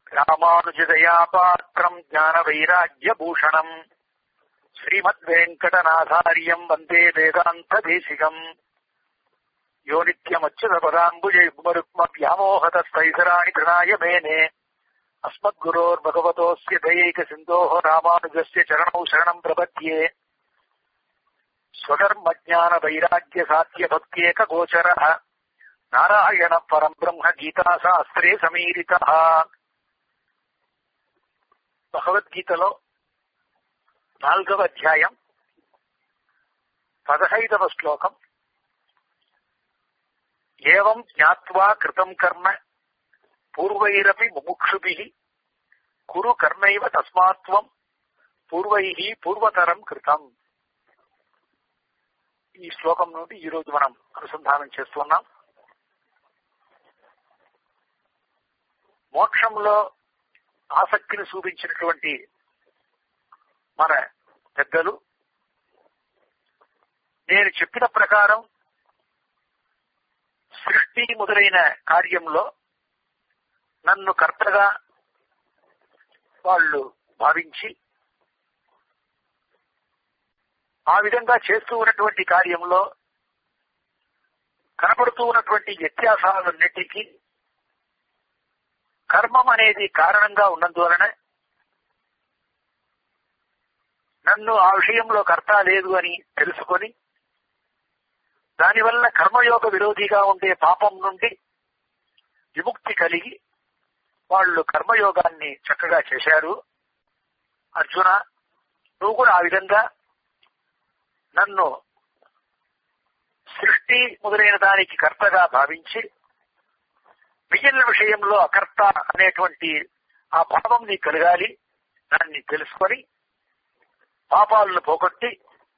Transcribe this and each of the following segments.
రామానుజదయా పాత్రం జ్ఞాన వైరాగ్య భూషణం శ్రీమద్వేంకటనాథార్యం వందే వేదాంత దేశికం యో నిత్యమచ్యుత పదాంబుజయుగ్మరుక్మ వ్యామోహతస్థైసరాణి తృణాయ మేనే అస్మద్గురోర్భగవతోస్య దయైక సింధోః రామానుజస్య చరణౌ శరణం ప్రపద్యే స్వధర్మజ్ఞాన వైరాగ్య సాధ్య భక్త్యేక గోచర నారాయణ పరం బ్రహ్మ గీతా శాస్త్రే సమీరిత భగవద్గీతలో నాలుగవ అధ్యాయం పదహైదవ శ్లోకం ఏవం జ్ఞాత్వా కృతం కర్మ పూర్వైరపి ముముక్షుభి కురు కర్మైవ తస్మాత్వం పూర్వై పూర్వతరం కృతం ఈ శ్లోకం నుండి ఈ రోజు మనం అనుసంధానం చేస్తున్నాం మోక్షంలో ఆసక్తిని చూపించినటువంటి మన పెద్దలు నేను చెప్పిన ప్రకారం సృష్టి మొదలైన కార్యంలో నన్ను కర్తగా వాళ్ళు భావించి ఆ విధంగా చేస్తూ ఉన్నటువంటి కార్యంలో కనబడుతూ ఉన్నటువంటి వ్యత్యాసాలన్నిటికీ కర్మం అనేది కారణంగా ఉన్నందువలన నన్ను ఆ విషయంలో కర్త లేదు అని తెలుసుకొని దానివల్ల కర్మయోగ విరోధిగా ఉండే పాపం నుండి విముక్తి కలిగి వాళ్ళు కర్మయోగాన్ని చక్కగా చేశారు అర్జున నువ్వు కూడా ఆ విధంగా నన్ను సృష్టి మొదలైన దానికి కర్తగా భావించి మిగిలిన విషయంలో అకర్త అనేటువంటి ఆ భావం నీకు కలగాలి దాన్ని తెలుసుకొని పాపాలను పోగొట్టి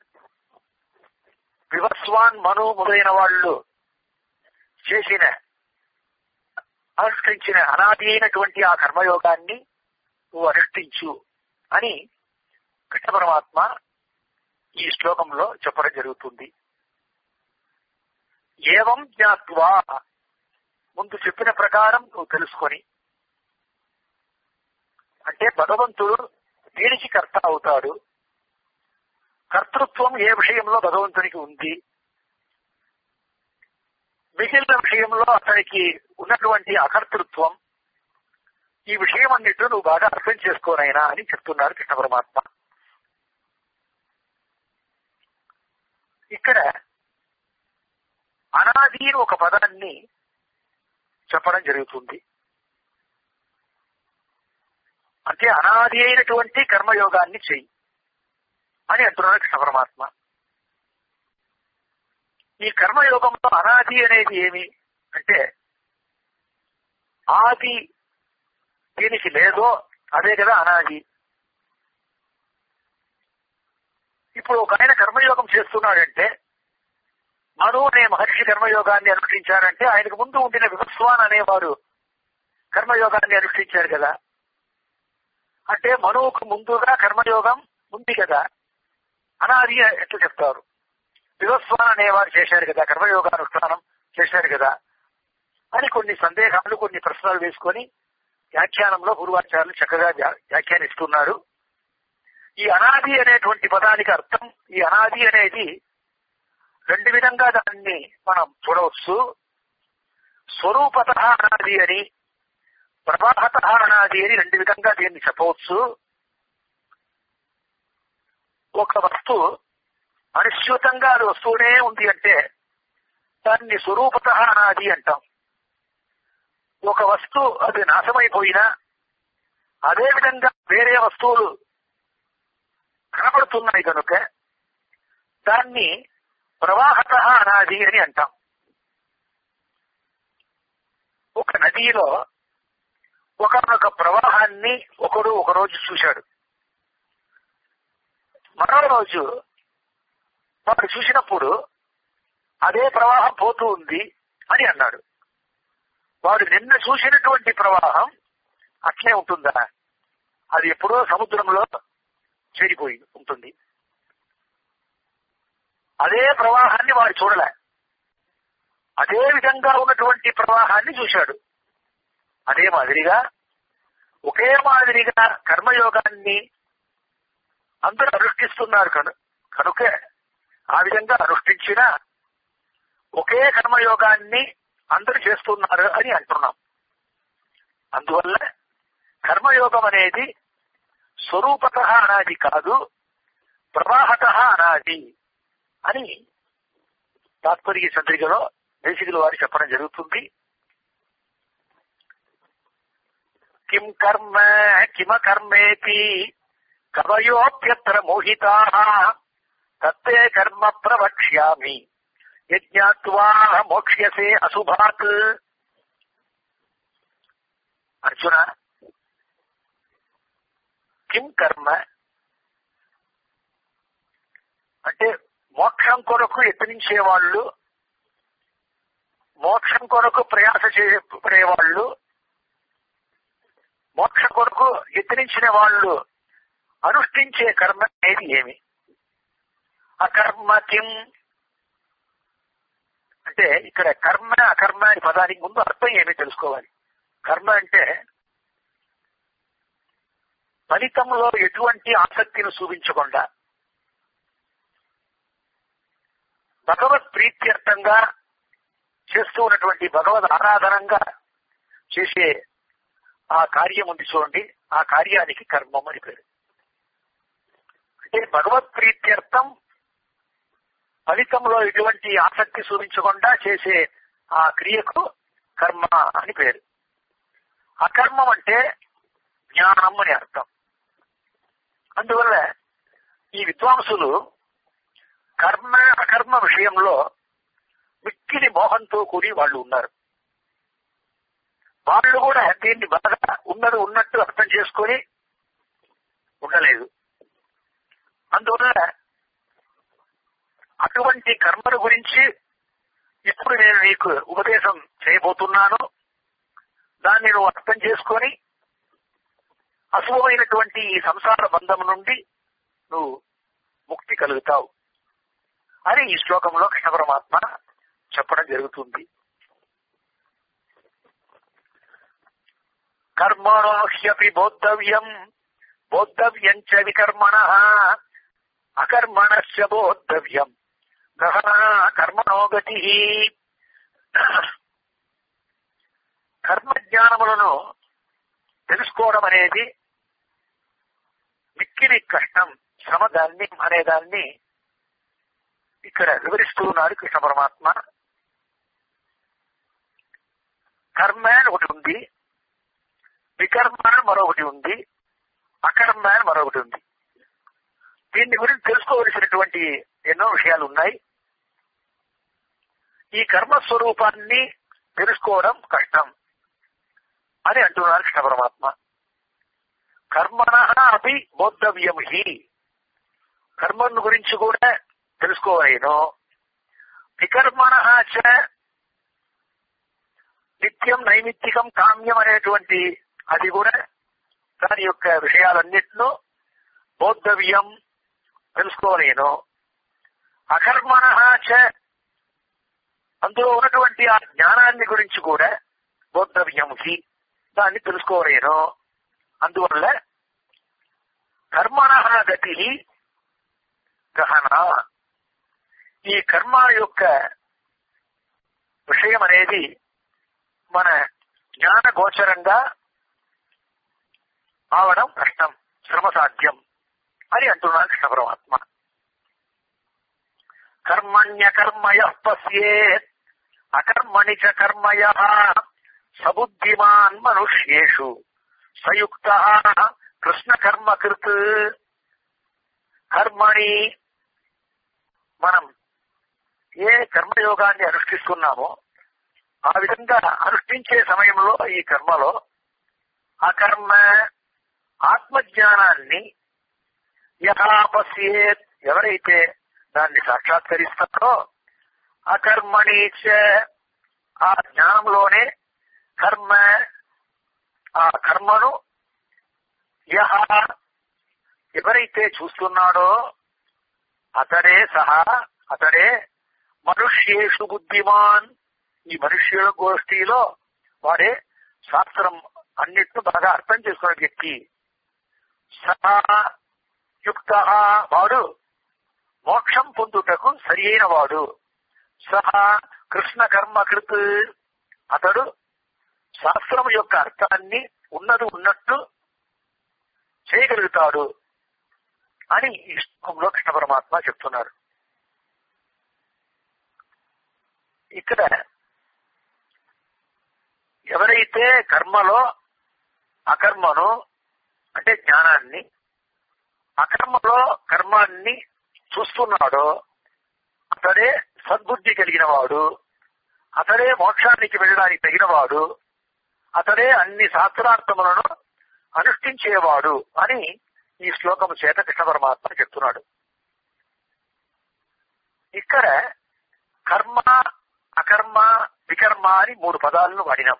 వివస్వాన్ మను మొదలైన వాళ్ళు చేసిన అనుష్ఠించిన అనాది అయినటువంటి ఆ కర్మయోగాన్ని నువ్వు అనుష్ఠించు అని కృష్ణ పరమాత్మ ఈ శ్లోకంలో చెప్పడం జరుగుతుంది ఏవం జ్ఞాత్వా ముందు చెప్పిన ప్రకారం నువ్వు తెలుసుకొని అంటే భగవంతుడు దేనికి కర్త అవుతాడు కర్తృత్వం ఏ విషయంలో భగవంతునికి ఉంది మిగిలిన విషయంలో అతనికి ఉన్నటువంటి అకర్తృత్వం ఈ విషయం అన్నిటి నువ్వు బాగా అర్థం చేసుకోనైనా అని చెప్తున్నారు కృష్ణ పరమాత్మ ఇక్కడ అనాది ఒక పదాన్ని చెప్పడం జరుగుతుంది అంటే అనాది అయినటువంటి కర్మయోగాన్ని చెయ్యి అని అంటున్నారు కృష్ణ పరమాత్మ ఈ కర్మయోగంలో అనాది అనేది ఏమి అంటే ఆది దీనికి లేదో అదే కదా అనాది ఇప్పుడు ఒక ఆయన కర్మయోగం చేస్తున్నాడంటే మను అనే మహర్షి కర్మయోగాన్ని అనుష్ఠించారంటే ఆయనకు ముందు ఉండిన వివస్వాన్ అనేవారు కర్మయోగాన్ని అనుష్ఠించారు కదా అంటే మనువుకు ముందుగా కర్మయోగం ఉంది కదా అనాది ఎట్లా చెప్తారు వివస్వాన్ అనేవారు చేశారు కదా కర్మయోగానుష్ఠానం చేశారు కదా అని కొన్ని సందేహాలు కొన్ని ప్రశ్నలు వేసుకొని వ్యాఖ్యానంలో పూర్వాచార్యులు చక్కగా వ్యాఖ్యానిస్తున్నారు ఈ అనాది అనేటువంటి పదానికి అర్థం ఈ అనాది అనేది రెండు విధంగా దాన్ని మనం చూడవచ్చు స్వరూపత అనాది అని ప్రవాహత అనాది అని రెండు విధంగా దీన్ని చెప్పవచ్చు ఒక వస్తువు అనుస్యూతంగా అది వస్తూనే ఉంది అంటే దాన్ని స్వరూపత అనాది అంటాం ఒక వస్తువు అది నాశమైపోయినా అదే విధంగా వేరే వస్తువులు కనబడుతున్నాయి కనుక దాన్ని ప్రవాహత అనాది అని అంటాం ఒక నదిలో ఒకనొక ప్రవాహాన్ని ఒకడు ఒకరోజు చూశాడు మరో రోజు వాడు చూసినప్పుడు అదే ప్రవాహం పోతూ ఉంది అని అన్నాడు వాడు నిన్న చూసినటువంటి ప్రవాహం అట్లే ఉంటుందా అది ఎప్పుడో సముద్రంలో చేరిపోయి ఉంటుంది అదే ప్రవాహాన్ని వాడు చూడలే అదే విధంగా ఉన్నటువంటి ప్రవాహాన్ని చూశాడు అదే మాదిరిగా ఒకే మాదిరిగా కర్మయోగాన్ని అందరూ అనుష్ఠిస్తున్నారు కను కనుకే ఆ విధంగా అనుష్ఠించిన ఒకే కర్మయోగాన్ని అందరూ చేస్తున్నారు అని అంటున్నాం అందువల్ల కర్మయోగం అనేది స్వరూపత అనాది కాదు ప్రవాహత అనాది అని తాత్పర్య చంద్రికలో దేశికులు వారు చెప్పడం జరుగుతుంది కిం కర్మ కిమ కర్మేతి కవయోప్యత్ర మోహితా తత్తే కర్మ ప్రవక్ష్యామి యజ్ఞాత్వా మోక్ష్యసే అశుభాత్ అర్జున కిం కర్మ అంటే మోక్షం కొరకు యత్నించే వాళ్ళు మోక్షం కొరకు ప్రయాస చేయబడేవాళ్ళు మోక్ష కొరకు యత్నించిన వాళ్ళు అనుష్ఠించే కర్మ అనేది ఏమి అకర్మ కిం అంటే ఇక్కడ కర్మ అకర్మ అనే పదానికి ముందు అర్థం ఏమి తెలుసుకోవాలి కర్మ అంటే ఫలితంలో ఎటువంటి ఆసక్తిని చూపించకుండా భగవత్ ప్రీత్యర్థంగా చేస్తూ ఉన్నటువంటి భగవద్ ఆరాధనంగా చేసే ఆ కార్యం ఉంది చూడండి ఆ కార్యానికి కర్మం అని పేరు అంటే భగవత్ ప్రీత్యర్థం ఫలితంలో ఎటువంటి ఆసక్తి చూపించకుండా చేసే ఆ క్రియకు కర్మ అని పేరు అకర్మం అంటే జ్ఞానం అని అర్థం అందువల్ల ఈ విద్వాంసులు కర్మ అకర్మ విషయంలో మిక్కిలి మోహంతో కూడి వాళ్ళు ఉన్నారు వాళ్ళు కూడా దీన్ని బాగా ఉన్నది ఉన్నట్టు అర్థం చేసుకొని ఉండలేదు అందువల్ల అటువంటి కర్మల గురించి ఇప్పుడు నేను నీకు ఉపదేశం చేయబోతున్నాను దాన్ని నువ్వు అర్థం చేసుకొని అశుభమైనటువంటి ఈ సంసార బంధం నుండి నువ్వు ముక్తి కలుగుతావు అని ఈ శ్లోకంలో కృష్ణ పరమాత్మ చెప్పడం జరుగుతుంది కర్మణోహ్యపి బోద్ధవ్యం బోద్ధవ్యం చ వికర్మణ అకర్మణశ్చ బోద్ధవ్యం గహన కర్మణో గతి కర్మజ్ఞానములను తెలుసుకోవడం అనేది మిక్కిలి కష్టం శ్రమదాన్ని అనేదాన్ని ఇక్కడ వివరిస్తూ ఉన్నాడు కృష్ణ పరమాత్మ కర్మ అని ఒకటి ఉంది వికర్మ అని మరొకటి ఉంది అకర్మ అని మరొకటి ఉంది దీన్ని గురించి తెలుసుకోవలసినటువంటి ఎన్నో విషయాలు ఉన్నాయి ఈ కర్మ స్వరూపాన్ని తెలుసుకోవడం కష్టం అని అంటున్నారు కృష్ణ పరమాత్మ కర్మణ అవి బోద్ధవ్యం హి కర్మను గురించి కూడా తెలుసుకోవాలను వికర్మణ చ నిత్యం నైమిత్తికం కామ్యం అనేటువంటి అది కూడా దాని యొక్క విషయాలన్నిటిలో బోద్ధవ్యం తెలుసుకోలేను అకర్మణ చ అందులో ఉన్నటువంటి ఆ జ్ఞానాన్ని గురించి కూడా బోద్ధవ్యం హి దాన్ని తెలుసుకోలేను అందువల్ల కర్మణ గతి గహన ఈ కర్మ యొక్క విషయం అనేది మన జ్ఞాన గోచరంగా అవడం కష్టం శ్రమ సాధ్యం అని అంటున్నాడు కృష్ణ పరమాత్మ కర్మణ్యకర్మయ పశ్యేత్ అకర్మణి చ కర్మయ సబుద్ధిమాన్ మనుష్యేషు సయుక్త కృష్ణ కర్మకృత్ కర్మణి మనం ఏ కర్మయోగాన్ని అనుష్ఠిస్తున్నామో ఆ విధంగా అనుష్ఠించే సమయంలో ఈ కర్మలో ఆ కర్మ ఆత్మజ్ఞానాన్ని యథాపశ్యేత్ ఎవరైతే దాన్ని సాక్షాత్కరిస్తారో ఆ కర్మణి ఆ జ్ఞానంలోనే కర్మ ఆ కర్మను యహ ఎవరైతే చూస్తున్నాడో అతడే సహా అతడే మనుష్యేషు బుద్ధిమాన్ ఈ మనుష్యుల గోష్ఠిలో వాడే శాస్త్రం అన్నిటిని బాగా అర్థం చేసుకున్న వ్యక్తి సహా యుక్త వాడు మోక్షం పొందుటకు సరి అయిన వాడు సహా కృష్ణ కర్మ కృత్ అతడు శాస్త్రం యొక్క అర్థాన్ని ఉన్నది ఉన్నట్టు చేయగలుగుతాడు అని ఈ శ్లోకంలో కృష్ణ పరమాత్మ చెప్తున్నారు ఇక్కడ ఎవరైతే కర్మలో అకర్మను అంటే జ్ఞానాన్ని అకర్మలో కర్మాన్ని చూస్తున్నాడో అతడే సద్బుద్ధి కలిగిన వాడు అతడే మోక్షానికి వెళ్ళడానికి తగినవాడు అతడే అన్ని శాస్త్రార్థములను అనుష్ఠించేవాడు అని ఈ శ్లోకము చేత కృష్ణ పరమాత్మ చెప్తున్నాడు ఇక్కడ కర్మ అకర్మ వికర్మ అని మూడు పదాలను వాడినాం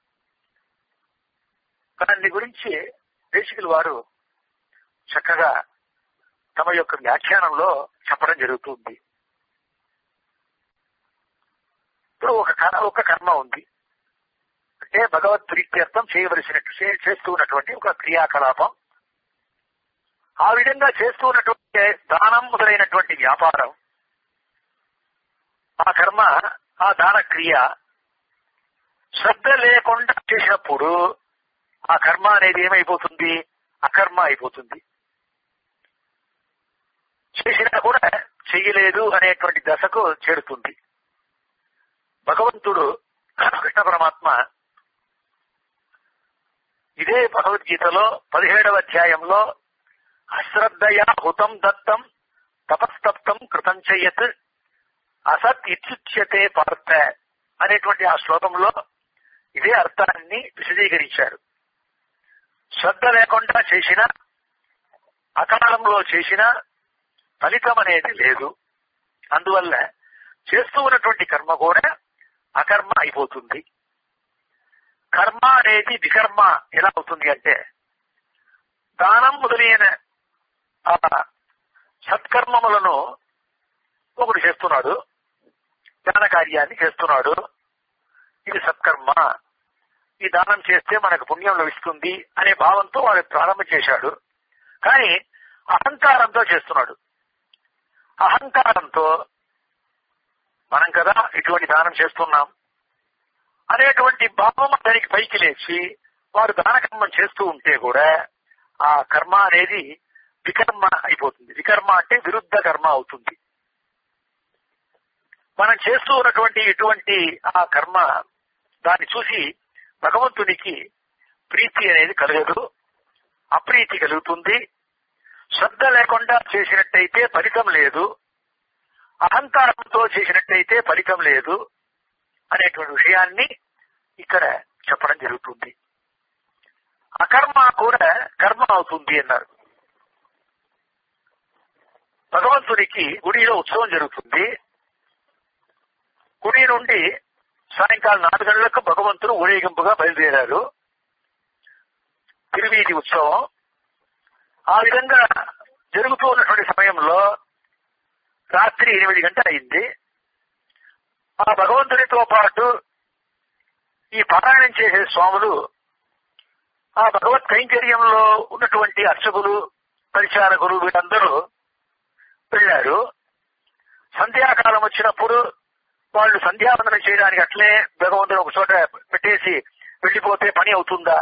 దాని గురించి దేశికులు వారు చక్కగా తమ యొక్క వ్యాఖ్యానంలో చెప్పడం జరుగుతుంది ఇప్పుడు ఒక కర్మ ఒక కర్మ ఉంది అంటే భగవత్ ప్రీత్యర్థం చేయవలసినట్టు చే- చేస్తూ ఉన్నటువంటి ఒక క్రియాకలాపం ఆ విధంగా చేస్తూ ఉన్నటువంటి దానం మొదలైనటువంటి వ్యాపారం ఆ కర్మ ఆ దాన క్రియ శ్రద్ధ లేకుండా చేసినప్పుడు ఆ కర్మ అనేది ఏమైపోతుంది అకర్మ అయిపోతుంది చేసినా కూడా చెయ్యలేదు అనేటువంటి దశకు చేరుతుంది భగవంతుడు కృష్ణ పరమాత్మ ఇదే భగవద్గీతలో పదిహేడవ అధ్యాయంలో అశ్రద్ధయా హుతం దత్తం తపస్తప్తం కృతం చెయ్యత్ అసత్ ఇత్యుచ్యతే పార్థ అనేటువంటి ఆ శ్లోకంలో ఇదే అర్థాన్ని విశదీకరించారు శ్రద్ధ లేకుండా చేసిన అకాలంలో చేసిన ఫలితం అనేది లేదు అందువల్ల చేస్తూ ఉన్నటువంటి కర్మ కూడా అకర్మ అయిపోతుంది కర్మ అనేది వికర్మ ఎలా అవుతుంది అంటే దానం మొదలైన ఆ సత్కర్మములను ఒకడు చేస్తున్నాడు దాన కార్యాన్ని చేస్తున్నాడు ఇది సత్కర్మ ఈ దానం చేస్తే మనకు పుణ్యం లభిస్తుంది అనే భావంతో వాడు ప్రారంభం చేశాడు కానీ అహంకారంతో చేస్తున్నాడు అహంకారంతో మనం కదా ఇటువంటి దానం చేస్తున్నాం అనేటువంటి భావం దానికి పైకి లేచి వారు దాన కర్మం చేస్తూ ఉంటే కూడా ఆ కర్మ అనేది వికర్మ అయిపోతుంది వికర్మ అంటే విరుద్ధ కర్మ అవుతుంది మనం చేస్తూ ఉన్నటువంటి ఇటువంటి ఆ కర్మ దాన్ని చూసి భగవంతునికి ప్రీతి అనేది కలగదు అప్రీతి కలుగుతుంది శ్రద్ధ లేకుండా చేసినట్టయితే ఫలితం లేదు అహంకారంతో చేసినట్టయితే ఫలితం లేదు అనేటువంటి విషయాన్ని ఇక్కడ చెప్పడం జరుగుతుంది అకర్మ కూడా కర్మ అవుతుంది అన్నారు భగవంతునికి గుడిలో ఉత్సవం జరుగుతుంది గుడి నుండి సాయంకాలం నాలుగు గంటలకు భగవంతుడు ఊరేగింపుగా బయలుదేరారు తిరువీధి ఉత్సవం ఆ విధంగా జరుగుతూ ఉన్నటువంటి సమయంలో రాత్రి ఎనిమిది గంటలు అయింది ఆ భగవంతునితో పాటు ఈ పారాయణం చేసే స్వాములు ఆ భగవత్ కైంకర్యంలో ఉన్నటువంటి అర్చకులు పరిచారకులు వీళ్ళందరూ వెళ్ళారు సంధ్యాకాలం వచ్చినప్పుడు వాళ్ళు సంధ్యావందనం చేయడానికి అట్లే భగవంతుడు ఒక చోట పెట్టేసి వెళ్ళిపోతే పని అవుతుందా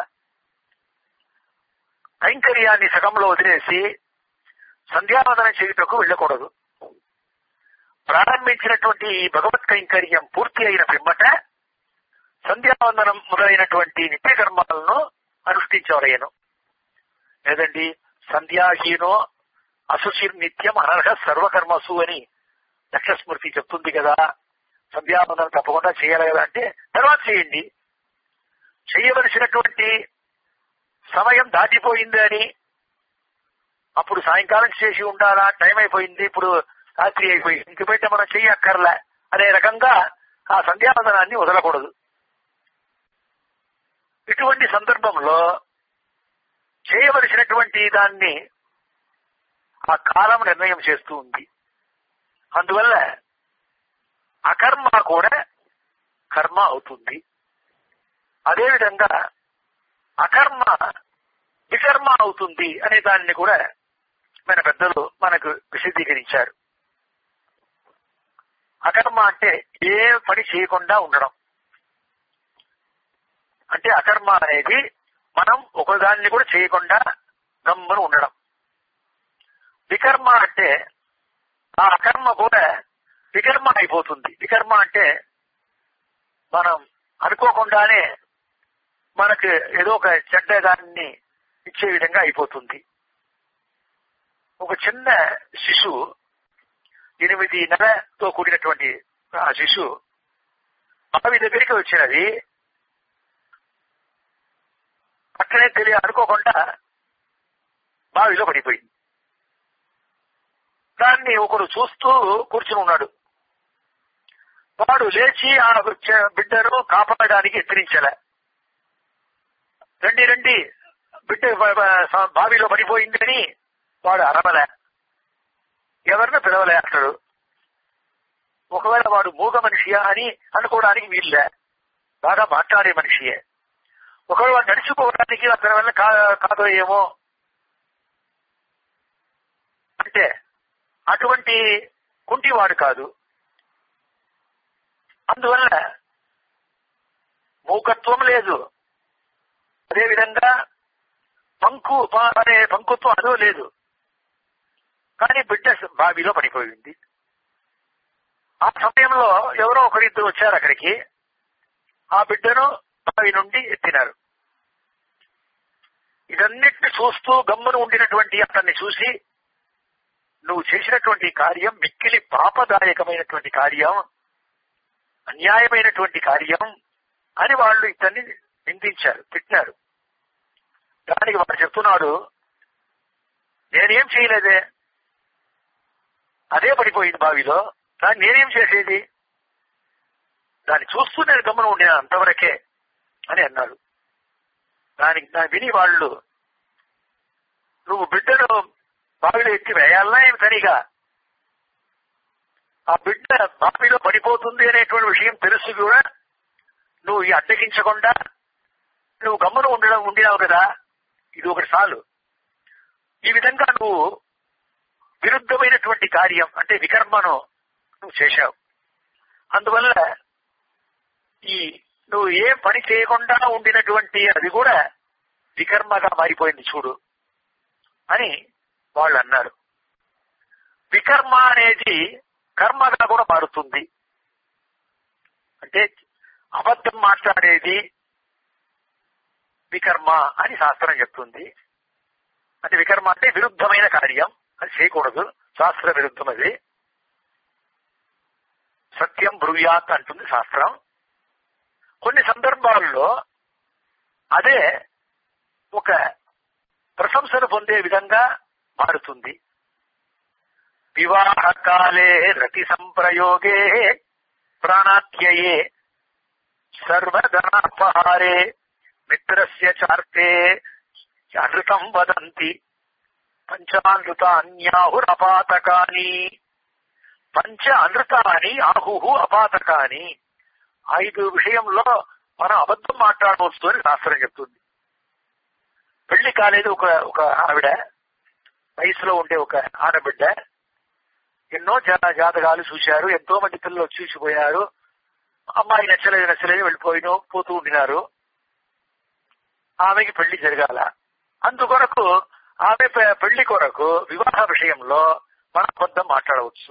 కైంకర్యాన్ని సగంలో వదిలేసి సంధ్యావందనం చేయుటకు వెళ్ళకూడదు ప్రారంభించినటువంటి ఈ భగవత్ కైంకర్యం పూర్తి అయిన పిమ్మట సంధ్యావందనం మొదలైనటువంటి నిత్య కర్మాలను అనుష్ఠించవలయను లేదండి సంధ్యాహీనో అసుశిర్ నిత్యం అనర్హ సర్వకర్మసు అని లక్ష్యస్మృతి చెప్తుంది కదా సంధ్యావందనం తప్పకుండా చేయాలి కదా అంటే తర్వాత చేయండి చేయవలసినటువంటి సమయం దాటిపోయింది అని అప్పుడు సాయంకాలం చేసి ఉండాలా టైం అయిపోయింది ఇప్పుడు రాత్రి అయిపోయింది ఇంక బయట మనం చెయ్యక్కర్లే అనే రకంగా ఆ సంధ్యావందనాన్ని వదలకూడదు ఇటువంటి సందర్భంలో చేయవలసినటువంటి దాన్ని ఆ కాలం నిర్ణయం చేస్తూ ఉంది అందువల్ల అకర్మ కూడా కర్మ అవుతుంది అదేవిధంగా అకర్మ వికర్మ అవుతుంది అనే దానిని కూడా మన పెద్దలు మనకు విశదీకరించారు అకర్మ అంటే ఏ పని చేయకుండా ఉండడం అంటే అకర్మ అనేది మనం ఒకదాన్ని కూడా చేయకుండా గమ్మున ఉండడం వికర్మ అంటే ఆ అకర్మ కూడా వికర్మ అయిపోతుంది వికర్మ అంటే మనం అనుకోకుండానే మనకు ఏదో ఒక చెడ్డ దాన్ని ఇచ్చే విధంగా అయిపోతుంది ఒక చిన్న శిశువు ఎనిమిది నెలతో కూడినటువంటి ఆ శిశువు బావి దగ్గరికి వచ్చినది అక్కడే తెలియ అనుకోకుండా బావిలో పడిపోయింది దాన్ని ఒకడు చూస్తూ కూర్చుని ఉన్నాడు వాడు లేచి ఆ చ- బిడ్డను కాపాడడానికి ఎత్తిరించలే రండి రండి బిడ్డ బ- బ- బావిలో పడిపోయిందని వాడు అరవలే ఎవరిని పిలవలే అతడు ఒకవేళ వాడు మూగ మనిషియా అని అనుకోవడానికి వీళ్ళే బాగా మాట్లాడే మనిషియే ఒకవేళ వాడు నడిచిపోవడానికి అతని వల్ల కా- కాదో ఏమో అంటే అటువంటి కుంటివాడు కాదు అందువల్ల మూకత్వం లేదు అదేవిధంగా పంకు ప- అనే పంకుత్వం అదో లేదు కానీ బిడ్డ బావిలో పడిపోయింది ఆ సమయంలో ఎవరో ఒకరిద్దరు వచ్చారు అక్కడికి ఆ బిడ్డను బావి నుండి ఎత్తినారు ఇదన్నిటిని చూస్తూ గమ్మున ఉండినటువంటి అతన్ని చూసి నువ్వు చేసినటువంటి కార్యం మిక్కిలి పాపదాయకమైనటువంటి కార్యం అన్యాయమైనటువంటి కార్యం అని వాళ్ళు ఇతన్ని నిందించారు తిట్టారు దానికి వాడు చెప్తున్నాడు నేనేం చేయలేదే అదే పడిపోయింది బావిలో దాన్ని నేనేం చేసేది దాన్ని చూస్తూ నేను గమనం ఉండిన అంతవరకే అని అన్నాడు దానికి దాన్ని విని వాళ్ళు నువ్వు బిడ్డను బావిలో ఎత్తి వేయాలన్నా ఏమి తనిగా ఆ బిడ్డ బావిలో పడిపోతుంది అనేటువంటి విషయం తెలుసు కూడా నువ్వు ఈ అడ్డగించకుండా నువ్వు గమ్మున ఉండడం ఉండినావు కదా ఇది ఒకటి చాలు ఈ విధంగా నువ్వు విరుద్ధమైనటువంటి కార్యం అంటే వికర్మను నువ్వు చేశావు అందువల్ల ఈ నువ్వు ఏ పని చేయకుండా ఉండినటువంటి అది కూడా వికర్మగా మారిపోయింది చూడు అని వాళ్ళు అన్నారు వికర్మ అనేది కర్మగా కూడా మారుతుంది అంటే అబద్ధం మాట్లాడేది వికర్మ అని శాస్త్రం చెప్తుంది అంటే వికర్మ అంటే విరుద్ధమైన కార్యం అది చేయకూడదు శాస్త్ర విరుద్ధం అది సత్యం బ్రూయాత్ అంటుంది శాస్త్రం కొన్ని సందర్భాల్లో అదే ఒక ప్రశంసను పొందే విధంగా మారుతుంది వివాహ కాలే రతి సంప్రయోగే ప్రాణాత్యయే సర్వధనాపహారే మిత్రస్య చార్తే అనృతం వదంతి పంచానృతాన్యాహురపాతకాని పంచ అనృతాని ఆహుహు అపాతకాని ఐదు విషయంలో మనం అబద్ధం మాట్లాడవచ్చు అని శాస్త్రం చెప్తుంది పెళ్లి కాలేదు ఒక ఒక ఆవిడ వయసులో ఉండే ఒక ఆడబిడ్డ ఎన్నో జా- జాతకాలు చూశారు ఎంతో మంది పిల్లలు చూసిపోయారు అమ్మాయి నచ్చలేదు నచ్చలేదు వెళ్ళిపోయిన పోతూ ఉండినారు ఆమెకి పెళ్లి జరగాల అందుకొరకు ఆమె పె- పెళ్లి కొరకు వివాహ విషయంలో మనం అబద్ధం మాట్లాడవచ్చు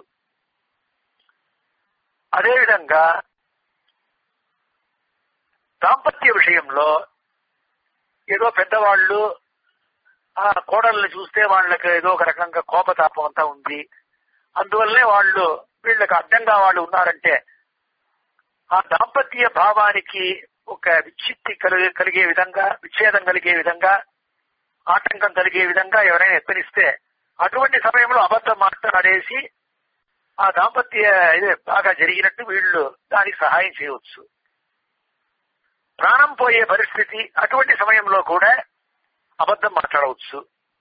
అదేవిధంగా దాంపత్య విషయంలో ఏదో పెద్దవాళ్ళు ఆ కోడల్ని చూస్తే వాళ్ళకి ఏదో ఒక రకంగా కోపతాపం అంతా ఉంది అందువల్లనే వాళ్ళు వీళ్ళకి అడ్డంగా వాళ్ళు ఉన్నారంటే ఆ దాంపత్య భావానికి ఒక విచ్చిత్తి కలిగే కలిగే విధంగా విచ్ఛేదం కలిగే విధంగా ఆటంకం కలిగే విధంగా ఎవరైనా ఎత్తనిస్తే అటువంటి సమయంలో అబద్ధం మాట్లాడేసి ఆ దాంపత్య ఇదే బాగా జరిగినట్టు వీళ్ళు దానికి సహాయం చేయవచ్చు ప్రాణం పోయే పరిస్థితి అటువంటి సమయంలో కూడా అబద్ధం మాట్లాడవచ్చు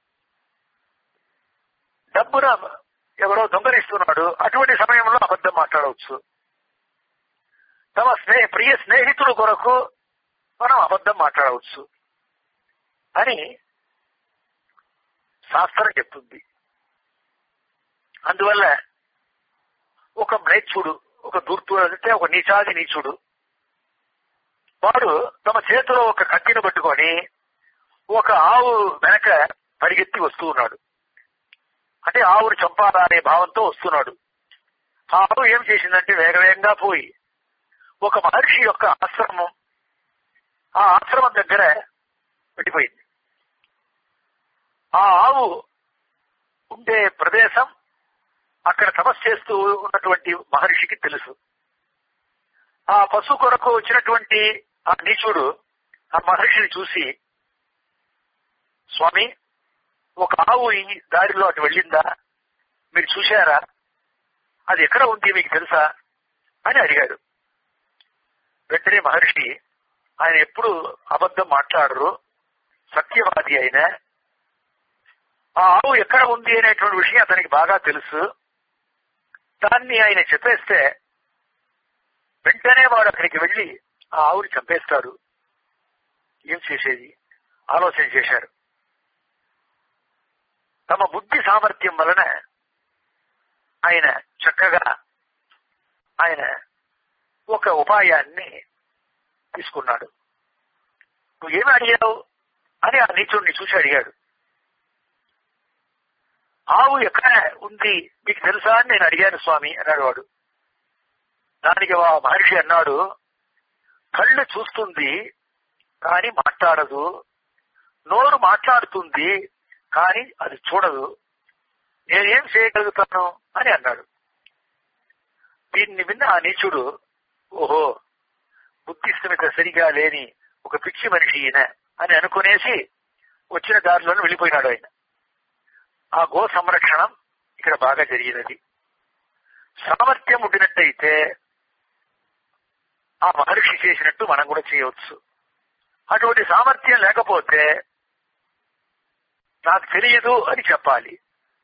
డబ్బున ఎవరో దొంగలిస్తున్నాడు అటువంటి సమయంలో అబద్ధం మాట్లాడవచ్చు తమ స్నేహ ప్రియ స్నేహితుడు కొరకు మనం అబద్ధం మాట్లాడవచ్చు అని శాస్త్రం చెప్తుంది అందువల్ల ఒక మ్లేచ్చుడు ఒక దుర్తు అంటే ఒక నీచాది నీచుడు వాడు తమ చేతిలో ఒక కత్తిని పట్టుకొని ఒక ఆవు వెనక పరిగెత్తి వస్తూ ఉన్నాడు అంటే ఆవును చంపాలా అనే భావంతో వస్తున్నాడు ఆ ఆవు ఏం చేసిందంటే వేగవేగంగా పోయి ఒక మహర్షి యొక్క ఆశ్రమం ఆ ఆశ్రమం దగ్గర పెట్టిపోయింది ఆ ఆవు ఉండే ప్రదేశం అక్కడ తపస్సు చేస్తూ ఉన్నటువంటి మహర్షికి తెలుసు ఆ పశు కొరకు వచ్చినటువంటి ఆ నీచుడు ఆ మహర్షిని చూసి స్వామి ఒక ఆవు ఈ దారిలో అటు వెళ్ళిందా మీరు చూశారా అది ఎక్కడ ఉంది మీకు తెలుసా అని అడిగాడు వెంటనే మహర్షి ఆయన ఎప్పుడు అబద్ధం మాట్లాడరు సత్యవాది అయిన ఆ ఆవు ఎక్కడ ఉంది అనేటువంటి విషయం అతనికి బాగా తెలుసు దాన్ని ఆయన చెప్పేస్తే వెంటనే వాడు అక్కడికి వెళ్లి ఆ ఆవుని చంపేస్తాడు ఏం చేసేది ఆలోచన చేశారు తమ బుద్ధి సామర్థ్యం వలన ఆయన చక్కగా ఆయన ఒక ఉపాయాన్ని తీసుకున్నాడు నువ్వేమి అడిగావు అని ఆ నీచుడిని చూసి అడిగాడు ఆవు ఎక్కడ ఉంది మీకు తెలుసా అని నేను అడిగాను స్వామి అన్నాడు వాడు దానికి ఆ మహర్షి అన్నాడు కళ్ళు చూస్తుంది కానీ మాట్లాడదు నోరు మాట్లాడుతుంది కానీ అది చూడదు నేనేం చేయగలుగుతాను అని అన్నాడు దీన్ని విన్న ఆ నీచుడు ఓహో బుద్ధిస్థిమిత సరిగా లేని ఒక పిచ్చి మనిషి ఈయన అని అనుకునేసి వచ్చిన దారిలోనే వెళ్ళిపోయినాడు ఆయన ఆ గో సంరక్షణం ఇక్కడ బాగా జరిగినది సామర్థ్యం ఉండినట్టయితే ఆ మహర్షి చేసినట్టు మనం కూడా చేయవచ్చు అటువంటి సామర్థ్యం లేకపోతే నాకు తెలియదు అని చెప్పాలి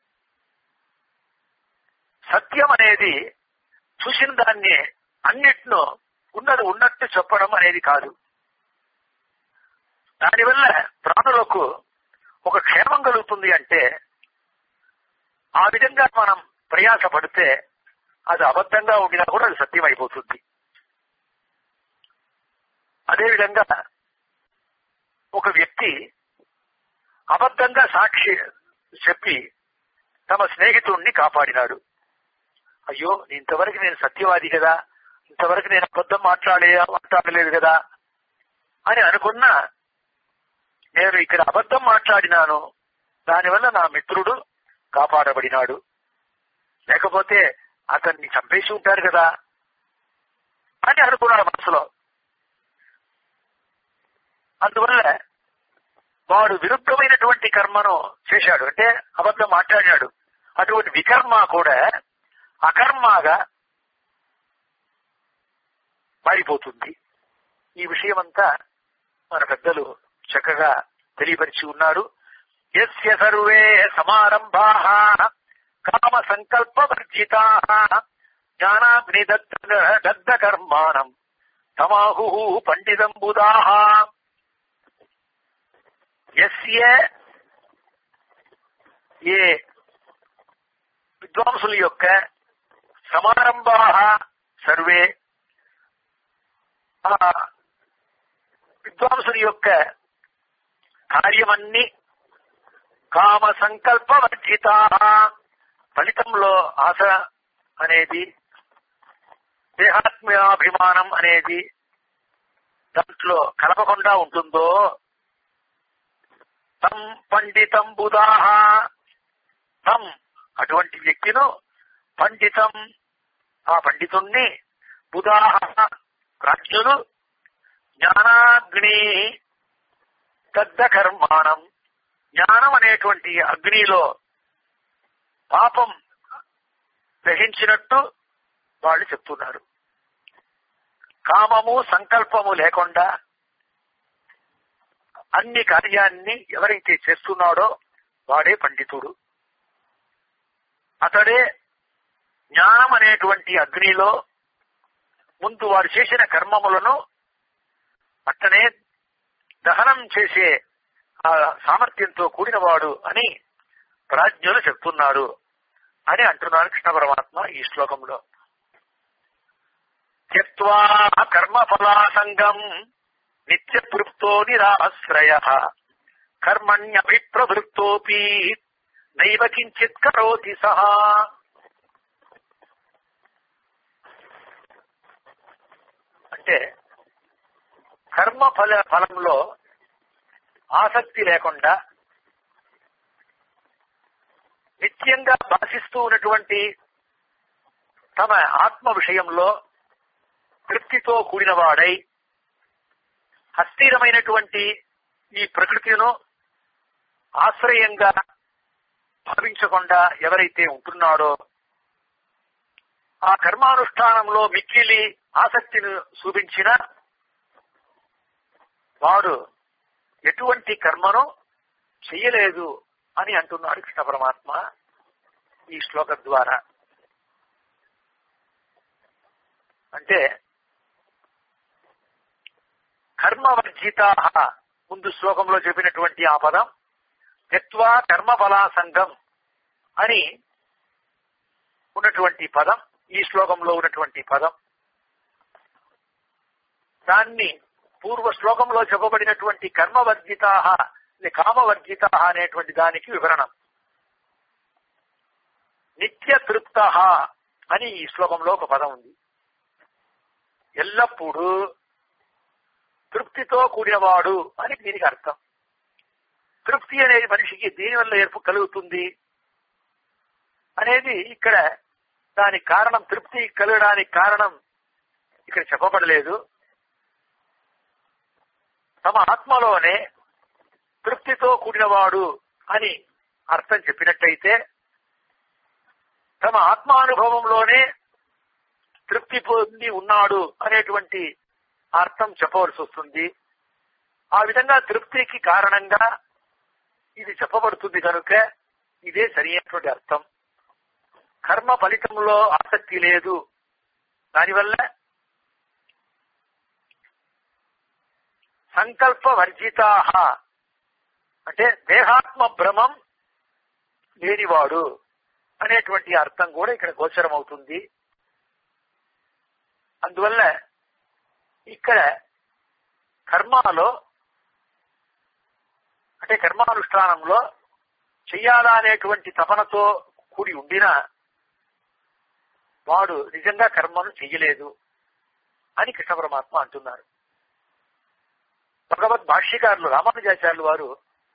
సత్యం అనేది చూసిన దాన్ని అన్నిటినో ఉన్నది ఉన్నట్టు చెప్పడం అనేది కాదు దానివల్ల ప్రాణులకు ఒక క్షేమం కలుగుతుంది అంటే ఆ విధంగా మనం ప్రయాస పడితే అది అబద్ధంగా ఉండినా కూడా అది సత్యం అయిపోతుంది అదేవిధంగా ఒక వ్యక్తి అబద్ధంగా సాక్షి చెప్పి తమ స్నేహితుడిని కాపాడినాడు అయ్యో ఇంతవరకు నేను సత్యవాది కదా ఇంతవరకు నేను అబద్ధం మాట్లాడే మాట్లాడలేదు కదా అని అనుకున్నా నేను ఇక్కడ అబద్ధం మాట్లాడినాను దానివల్ల నా మిత్రుడు కాపాడబడినాడు లేకపోతే అతన్ని చంపేసి ఉంటారు కదా అని అనుకున్నాడు మనసులో అందువల్ల వాడు విరుద్ధమైనటువంటి కర్మను చేశాడు అంటే అబద్ధం మాట్లాడాడు అటువంటి వికర్మ కూడా అకర్మగా మారిపోతుంది ఈ విషయమంతా మన పెద్దలు చక్కగా తెలియపరిచి ఉన్నారు ఎస్య సర్వే సమారంభా కామ సంకల్ప వర్జితా జ్ఞానాగ్ని దగ్ధ కర్మాణం తమాహు పండితం బుధాహ ఎస్య ఏ విద్వాంసుల యొక్క సమారంభా సర్వే ఆ విద్వాంసుని యొక్క కార్యమన్ని కామ సంకల్ప వర్జిత ఫలితంలో ఆశ అనేది దేహాత్మ్యాభిమానం అనేది దాంట్లో కలపకుండా ఉంటుందో తం పండితం బుధాహ తం అటువంటి వ్యక్తిను పండితం ఆ పండితుణ్ణి బుధాహ ప్రాజ్ఞులు జ్ఞానాగ్ని దగ్ధ కర్మాణం జ్ఞానం అనేటువంటి అగ్నిలో పాపం గ్రహించినట్టు వాళ్ళు చెప్తున్నారు కామము సంకల్పము లేకుండా అన్ని కార్యాన్ని ఎవరైతే చేస్తున్నాడో వాడే పండితుడు అతడే జ్ఞానం అనేటువంటి అగ్నిలో ముందు వారు చేసిన కర్మములను అట్టనే దహనం చేసే ఆ సామర్థ్యంతో కూడినవాడు అని ప్రాజ్ఞులు చెప్తున్నారు అని అంటున్నారు కృష్ణ పరమాత్మ ఈ శ్లోకంలో త్యక్వా కర్మఫలాసంగం నిత్యతృప్తో నిరాశ్రయ కర్మణ్యభిప్రవృత్తోపి నైవ కించిత్ కరోతి సహా అంటే కర్మ ఫల ఫలంలో ఆసక్తి లేకుండా నిత్యంగా భాషిస్తూ ఉన్నటువంటి తమ ఆత్మ విషయంలో తృప్తితో కూడినవాడై అస్థిరమైనటువంటి ఈ ప్రకృతిను ఆశ్రయంగా భావించకుండా ఎవరైతే ఉంటున్నాడో ఆ కర్మానుష్ఠానంలో మిక్కిలి ఆసక్తిని చూపించిన వాడు ఎటువంటి కర్మను చెయ్యలేదు అని అంటున్నాడు కృష్ణ పరమాత్మ ఈ శ్లోక ద్వారా అంటే కర్మవర్జిత ముందు శ్లోకంలో చెప్పినటువంటి ఆ పదం త్యక్వా కర్మఫలాసంగం అని ఉన్నటువంటి పదం ఈ శ్లోకంలో ఉన్నటువంటి పదం దాన్ని పూర్వ శ్లోకంలో చెప్పబడినటువంటి కర్మవర్జిత కామవర్జిత అనేటువంటి దానికి వివరణం నిత్య తృప్త అని ఈ శ్లోకంలో ఒక పదం ఉంది ఎల్లప్పుడూ తృప్తితో కూడినవాడు అని దీనికి అర్థం తృప్తి అనేది మనిషికి దీనివల్ల ఏర్పు కలుగుతుంది అనేది ఇక్కడ దానికి కారణం తృప్తి కలగడానికి కారణం ఇక్కడ చెప్పబడలేదు తమ ఆత్మలోనే తృప్తితో కూడినవాడు అని అర్థం చెప్పినట్టయితే తమ ఆత్మానుభవంలోనే తృప్తి పొంది ఉన్నాడు అనేటువంటి అర్థం చెప్పవలసి వస్తుంది ఆ విధంగా తృప్తికి కారణంగా ఇది చెప్పబడుతుంది కనుక ఇదే సరైనటువంటి అర్థం కర్మ ఫలితంలో ఆసక్తి లేదు దానివల్ల సంకల్ప వర్జితా అంటే దేహాత్మ భ్రమం లేనివాడు అనేటువంటి అర్థం కూడా ఇక్కడ గోచరం అవుతుంది అందువల్ల ఇక్కడ కర్మలో అంటే కర్మానుష్ఠానంలో చెయ్యాలా అనేటువంటి తపనతో కూడి ఉండిన వాడు నిజంగా కర్మను చెయ్యలేదు అని కృష్ణ పరమాత్మ అంటున్నారు భగవద్ భాష్యకారులు రామానుజాచార్యులు వారు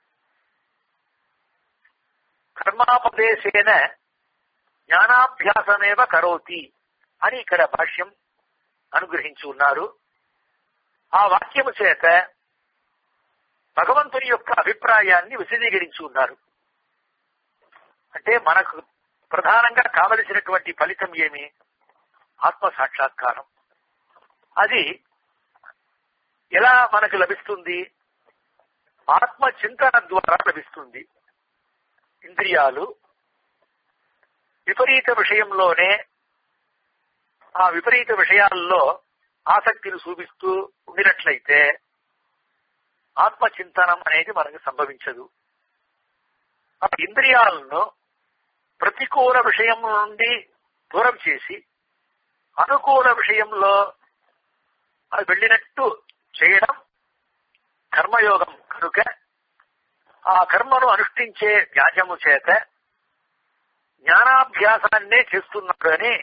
కర్మాపదేశేన జ్ఞానాభ్యాసమేవ కరోతి అని ఇక్కడ భాష్యం అనుగ్రహించి ఉన్నారు ఆ వాక్యము చేత భగవంతుని యొక్క అభిప్రాయాన్ని విశదీకరించి ఉన్నారు అంటే మనకు ప్రధానంగా కావలసినటువంటి ఫలితం ఏమి ఆత్మ సాక్షాత్కారం అది ఎలా మనకు లభిస్తుంది ఆత్మ చింతన ద్వారా లభిస్తుంది ఇంద్రియాలు విపరీత విషయంలోనే ఆ విపరీత విషయాల్లో ఆసక్తిని చూపిస్తూ ఉండినట్లయితే ఆత్మచింతనం అనేది మనకు సంభవించదు ఆ ఇంద్రియాలను ప్రతికూల విషయం నుండి దూరం చేసి అనుకూల విషయంలో అది వెళ్ళినట్టు చేయడం కర్మయోగం కనుక ఆ కర్మను అనుష్ఠించే వ్యాజము చేత జ్ఞానాభ్యాసాన్నే చేస్తున్నాడు అని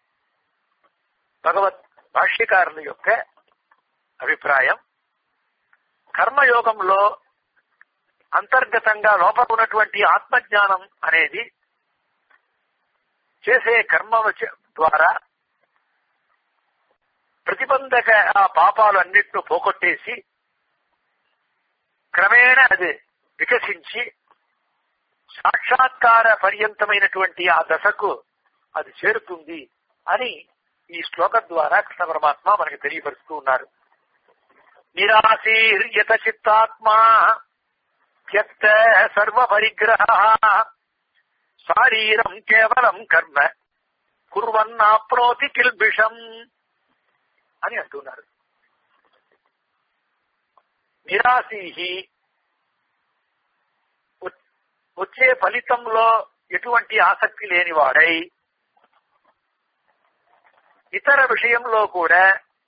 భగవత్ భాష్యకారుల యొక్క అభిప్రాయం కర్మయోగంలో అంతర్గతంగా లోపల ఉన్నటువంటి ఆత్మజ్ఞానం అనేది చేసే కర్మ ద్వారా ప్రతిబంధక ఆ పాపాలు అన్నిటిని పోగొట్టేసి క్రమేణ అది వికసించి సాక్షాత్కార పర్యంతమైనటువంటి ఆ దశకు అది చేరుతుంది అని ఈ శ్లోకం ద్వారా కృష్ణ పరమాత్మ మనకి తెలియపరుస్తూ ఉన్నారు నిరాశీర్యత చిత్తాత్మా త్యక్త సర్వ పరిగ్రహ శారీరం కేవలం కర్మ కుర్వన్నాప్నోతి కిల్బిషం అని అంటున్నారు నిరాశీ వచ్చే ఫలితంలో ఎటువంటి ఆసక్తి లేనివాడై ఇతర విషయంలో కూడా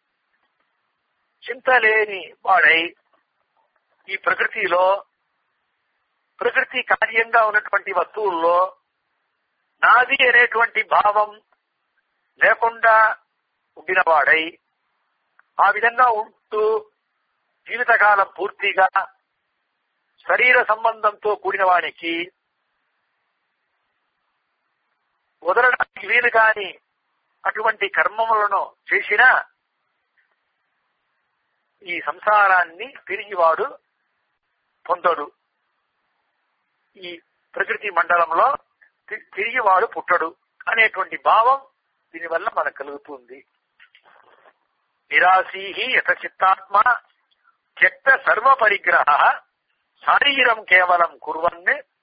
చింత లేని వాడై ఈ ప్రకృతిలో ప్రకృతి కార్యంగా ఉన్నటువంటి వస్తువుల్లో నాది అనేటువంటి భావం లేకుండా ఉండినవాడై ఆ విధంగా ఉంటూ జీవితకాలం పూర్తిగా శరీర సంబంధంతో కూడిన వానికి వదలడానికి వీలు కాని అటువంటి కర్మములను చేసినా ఈ సంసారాన్ని తిరిగి వాడు పొందడు ఈ ప్రకృతి మండలంలో తి- తిరిగి వాడు పుట్టడు అనేటువంటి భావం దీనివల్ల మనకు కలుగుతుంది నిరాశీహి యత చిత్తాత్మ త్యక్త సర్వ పరిగ్రహ శారీరం కేవలం కుర్వన్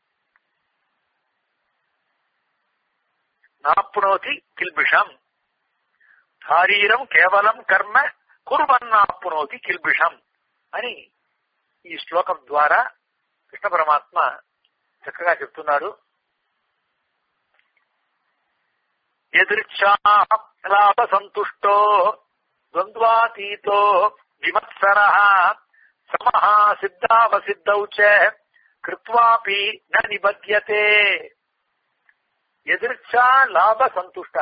నాప్నోతి కిల్బిషం శారీరం కేవలం కర్మ కుర్వన్నాప్నోతి కిల్బిషం అని ఈ శ్లోకం ద్వారా కృష్ణ పరమాత్మ చక్కగా చెప్తున్నాడు ఎదృక్షా లాభ సంతుష్టో ద్వంద్వాతీతో విమత్సర సమః సిద్ధావసిద్ధౌ చ కృత్వాపి న నిబధ్యతే ఎదృక్షా లాభ సంతుష్ట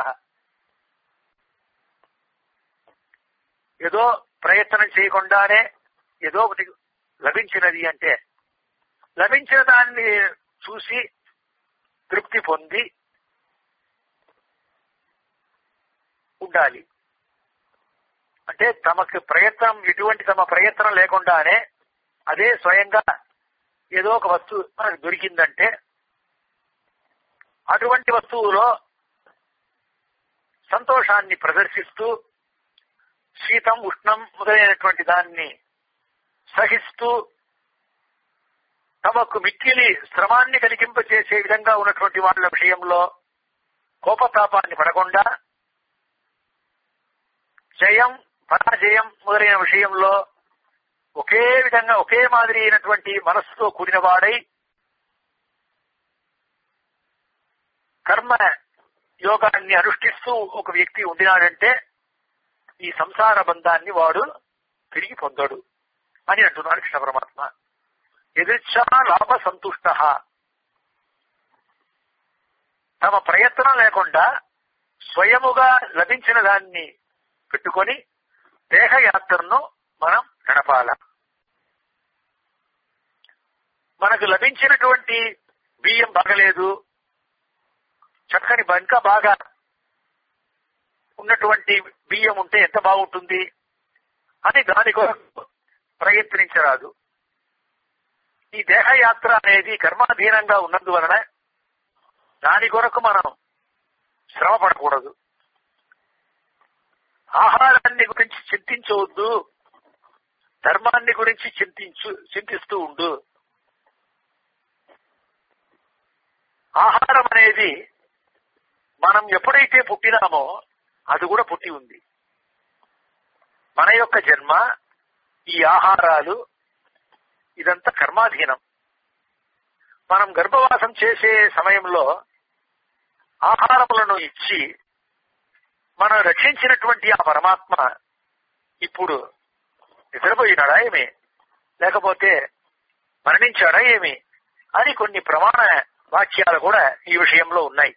ఏదో ప్రయత్నం చేయకుండానే ఏదో ఒకటి లభించినది అంటే లభించిన దాన్ని చూసి తృప్తి పొంది ఉండాలి అంటే తమకు ప్రయత్నం ఎటువంటి తమ ప్రయత్నం లేకుండానే అదే స్వయంగా ఏదో ఒక వస్తువు మనకు దొరికిందంటే అటువంటి వస్తువులో సంతోషాన్ని ప్రదర్శిస్తూ శీతం ఉష్ణం మొదలైనటువంటి దాన్ని సహిస్తూ తమకు మిక్కిలి శ్రమాన్ని కలిగింపచేసే విధంగా ఉన్నటువంటి వాళ్ళ విషయంలో కోపతాపాన్ని పడకుండా జయం పరాజయం మొదలైన విషయంలో ఒకే విధంగా ఒకే మాదిరి అయినటువంటి మనస్సుతో కూడిన వాడై కర్మ యోగాన్ని అనుష్ఠిస్తూ ఒక వ్యక్తి ఉండినాడంటే ఈ సంసార బంధాన్ని వాడు తిరిగి పొందడు అని అంటున్నాడు కృష్ణ పరమాత్మ ఎదిర్చా లాభ సంతుష్ట తమ ప్రయత్నం లేకుండా స్వయముగా లభించిన దాన్ని పెట్టుకొని దేహయాత్రను మనం గడపాల మనకు లభించినటువంటి బియ్యం బాగలేదు చక్కని బంక బాగా ఉన్నటువంటి బియ్యం ఉంటే ఎంత బాగుంటుంది అని దాని కొరకు ప్రయత్నించరాదు ఈ దేహయాత్ర అనేది కర్మాధీనంగా ఉన్నందువలన దాని కొరకు మనం శ్రమ పడకూడదు ఆహారాన్ని గురించి చింతించవద్దు ధర్మాన్ని గురించి చింతించు చింతిస్తూ ఉండు ఆహారం అనేది మనం ఎప్పుడైతే పుట్టినామో అది కూడా పుట్టి ఉంది మన యొక్క జన్మ ఈ ఆహారాలు ఇదంతా కర్మాధీనం మనం గర్భవాసం చేసే సమయంలో ఆహారములను ఇచ్చి మనం రక్షించినటువంటి ఆ పరమాత్మ ఇప్పుడు నిద్రపోయినాడా ఏమి లేకపోతే మరణించాడా ఏమి అని కొన్ని ప్రమాణ వాక్యాలు కూడా ఈ విషయంలో ఉన్నాయి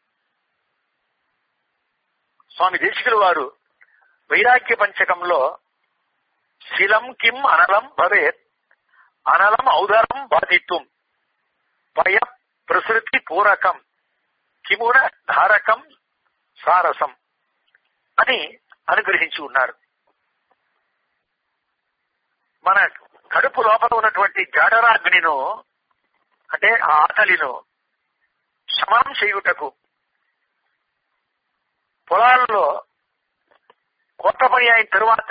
స్వామి దేశికులు వారు వైరాగ్య పంచకంలో శిలం కిం అనలం భవేత్ అనలం ఔదరం బాధిత్వం భయ ప్రసృతి పూరకం కిమున ధారకం సారసం అని అనుగ్రహించి ఉన్నారు మన కడుపు లోపల ఉన్నటువంటి జాడరాగ్నిను అంటే ఆ ఆకలిను శమనం చేయుటకు పొలాల్లో కొత్త పని అయిన తరువాత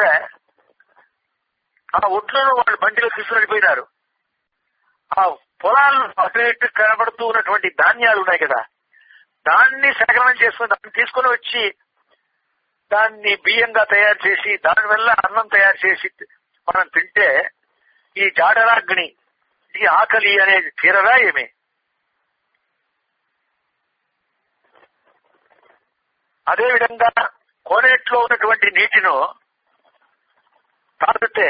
ఆ ఒడ్లను వాళ్ళు బండిలో తీసుకుని ఆ పొలాల్లో అటు ఇటు కనబడుతూ ఉన్నటువంటి ధాన్యాలు ఉన్నాయి కదా దాన్ని సేకరణ చేసుకుని దాన్ని తీసుకుని వచ్చి దాన్ని బియ్యంగా తయారు చేసి దాని వల్ల అన్నం తయారు చేసి మనం తింటే ఈ జాడరాగ్ని ఈ ఆకలి అనేది తీరదా ఏమి అదేవిధంగా కోనేట్లో ఉన్నటువంటి నీటిను తాగితే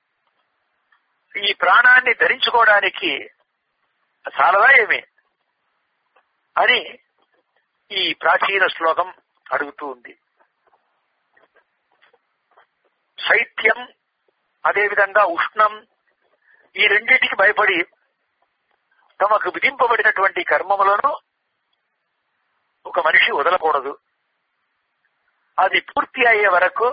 ఈ ప్రాణాన్ని ధరించుకోవడానికి చాలదా ఏమి అని ఈ ప్రాచీన శ్లోకం అడుగుతూ ఉంది శైత్యం అదేవిధంగా ఉష్ణం ఈ రెండింటికి భయపడి తమకు విధింపబడినటువంటి కర్మములను ఒక మనిషి వదలకూడదు అది పూర్తి అయ్యే వరకు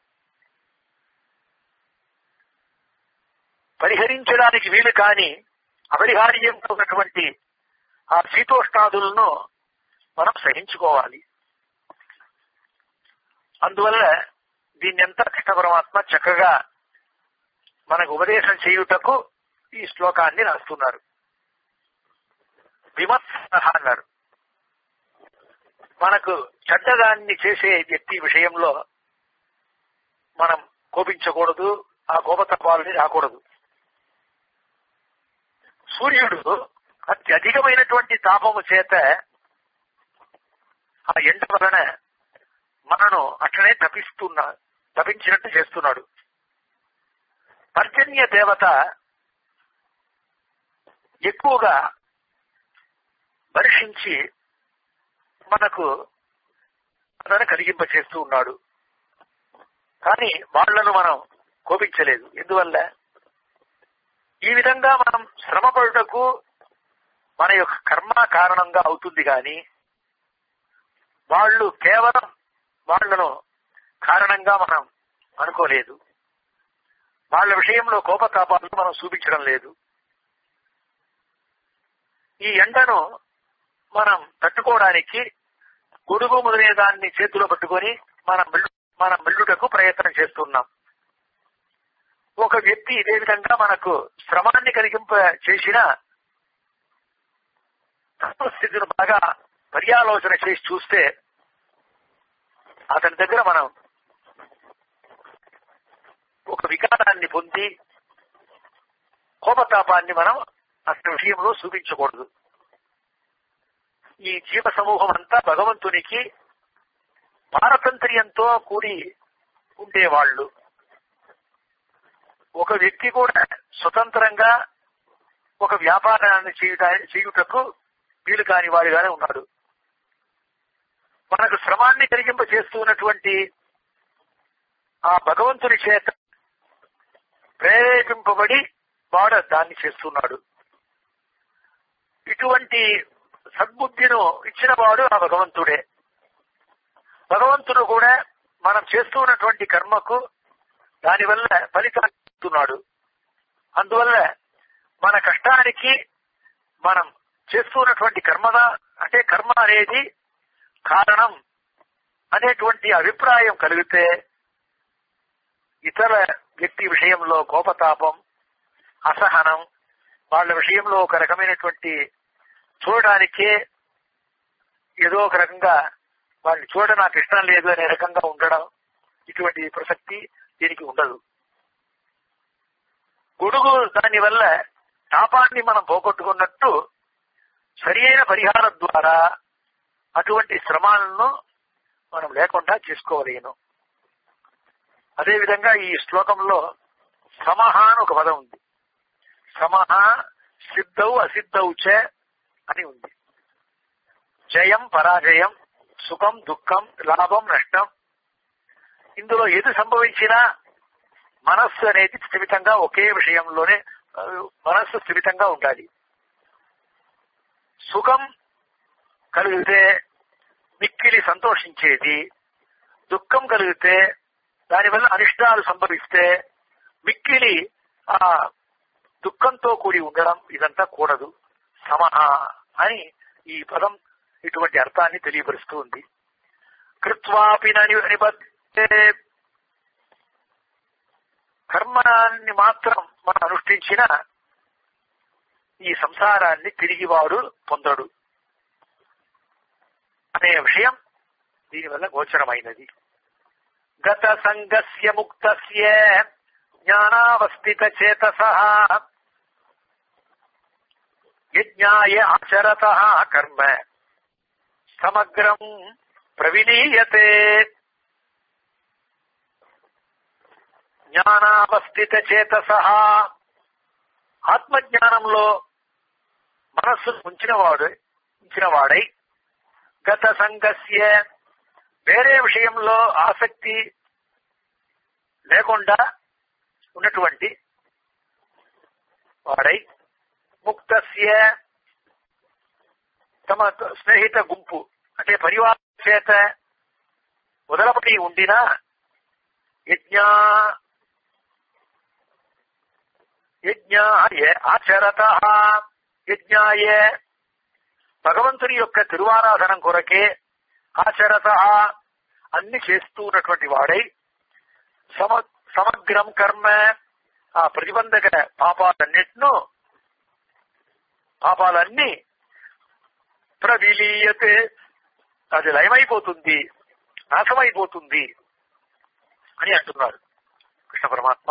పరిహరించడానికి వీలు కాని అపరిహార్యంగా ఉన్నటువంటి ఆ శీతోష్ణాదులను మనం సహించుకోవాలి అందువల్ల దీన్నెంత కృష్ణ పరమాత్మ చక్కగా మనకు ఉపదేశం చేయుటకు ఈ శ్లోకాన్ని రాస్తున్నారు విమత్స అన్నారు మనకు చెడ్డదాన్ని చేసే వ్యక్తి విషయంలో మనం కోపించకూడదు ఆ కోపతత్వాలని రాకూడదు సూర్యుడు అత్యధికమైనటువంటి తాపము చేత ఆ ఎండ వలన మనను అట్లనే తపిస్తున్నా తపించినట్టు చేస్తున్నాడు పర్జన్య దేవత ఎక్కువగా వర్షించి మనకు అతను కలిగింప చేస్తూ ఉన్నాడు కానీ వాళ్లను మనం కోపించలేదు ఎందువల్ల ఈ విధంగా మనం శ్రమపడుటకు మన యొక్క కర్మ కారణంగా అవుతుంది కానీ వాళ్ళు కేవలం వాళ్లను కారణంగా మనం అనుకోలేదు వాళ్ళ విషయంలో కోపతాపాలను మనం చూపించడం లేదు ఈ ఎండను మనం తట్టుకోవడానికి గొడుగు మొదలైన దాన్ని చేతిలో పట్టుకొని మనం మెల్లు మనం మెల్లుటకు ప్రయత్నం చేస్తున్నాం ఒక వ్యక్తి ఇదే విధంగా మనకు శ్రమాన్ని కలిగింప చేసిన తత్వస్థితిని బాగా పర్యాలోచన చేసి చూస్తే అతని దగ్గర మనం ఒక వికారాన్ని పొంది కోపతాపాన్ని మనం అతని విషయంలో చూపించకూడదు ఈ జీవ సమూహం అంతా భగవంతునికి పారతంత్ర్యంతో కూడి ఉండేవాళ్లు ఒక వ్యక్తి కూడా స్వతంత్రంగా ఒక వ్యాపారాన్ని చేయుట చేయుటకు వీలు కాని వాడిగానే ఉన్నాడు మనకు శ్రమాన్ని కలిగింప చేస్తున్నటువంటి ఆ భగవంతుని చేత ప్రేరేపింపబడి వాడు దాన్ని చేస్తున్నాడు ఇటువంటి సద్బుద్ధిను ఇచ్చిన వాడు ఆ భగవంతుడే భగవంతుడు కూడా మనం చేస్తున్నటువంటి కర్మకు దానివల్ల ఫలితాన్ని ఇస్తున్నాడు అందువల్ల మన కష్టానికి మనం చేస్తున్నటువంటి కర్మద అంటే కర్మ అనేది కారణం అనేటువంటి అభిప్రాయం కలిగితే ఇతర వ్యక్తి విషయంలో కోపతాపం అసహనం వాళ్ళ విషయంలో ఒక రకమైనటువంటి చూడడానికే ఏదో ఒక రకంగా వాళ్ళని చూడ నాకు ఇష్టం లేదు అనే రకంగా ఉండడం ఇటువంటి ప్రసక్తి దీనికి ఉండదు గొడుగు దాని వల్ల తాపాన్ని మనం పోగొట్టుకున్నట్టు సరి అయిన పరిహారం ద్వారా అటువంటి శ్రమాలను మనం లేకుండా చేసుకోవలేను అదేవిధంగా ఈ శ్లోకంలో సమహ అని ఒక పదం ఉంది సమహ సిద్ధౌ అసిద్ధౌ చ అని ఉంది జయం పరాజయం సుఖం దుఃఖం లాభం నష్టం ఇందులో ఏది సంభవించినా మనస్సు అనేది స్థిమితంగా ఒకే విషయంలోనే ఆ, మనస్సు స్థిమితంగా ఉండాలి సుఖం కలిగితే మిక్కిలి సంతోషించేది దుఃఖం కలిగితే దానివల్ల అనిష్టాలు సంభవిస్తే మిక్కిలి ఆ దుఃఖంతో కూడి ఉండడం ఇదంతా కూడదు సమహ అని ఈ పదం ఇటువంటి అర్థాన్ని తెలియపరుస్తూ ఉంది కృత్వాపి నని నిబద్ధే కర్మాన్ని మాత్రం మనం అనుష్ఠించిన ఈ సంసారాన్ని తిరిగి వాడు పొందడు అనే విషయం దీనివల్ల గోచరమైనది గత సంగస్య ముక్తస్య జ్ఞానావస్థిత చేతస యజ్ఞాయ ఆచరత కర్మ సమగ్రం ప్రవిలీయతే జ్ఞానావస్థిత చేతస ఆత్మజ్ఞానంలో మనస్సు ఉంచినవాడు ఉంచినవాడై గత సంగస్య వేరే విషయంలో ఆసక్తి లేకుండా ఉన్నటువంటి వాడై ముక్తస్య తమ స్నేహిత గుంపు అంటే పరివారం చేత వదలపడి ఉండిన యజ్ఞ యజ్ఞాయ ఆచరత యజ్ఞాయ భగవంతుని యొక్క తిరువారాధనం కొరకే ఆచరత అన్ని చేస్తూ ఉన్నటువంటి వాడై సమ సమగ్రం కర్మ ఆ ప్రతిబంధక పాపాలన్నిటిను పాపాలన్నీ ప్రవిలీయతే అది లయమైపోతుంది నాశమైపోతుంది అని అంటున్నారు కృష్ణ పరమాత్మ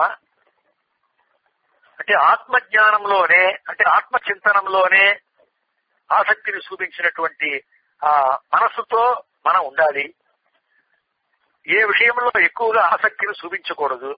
అంటే ఆత్మజ్ఞానంలోనే అంటే ఆత్మచింతనంలోనే ఆసక్తిని చూపించినటువంటి ఆ మనస్సుతో మనం ఉండాలి ఏ విషయంలో ఎక్కువగా ఆసక్తిని చూపించకూడదు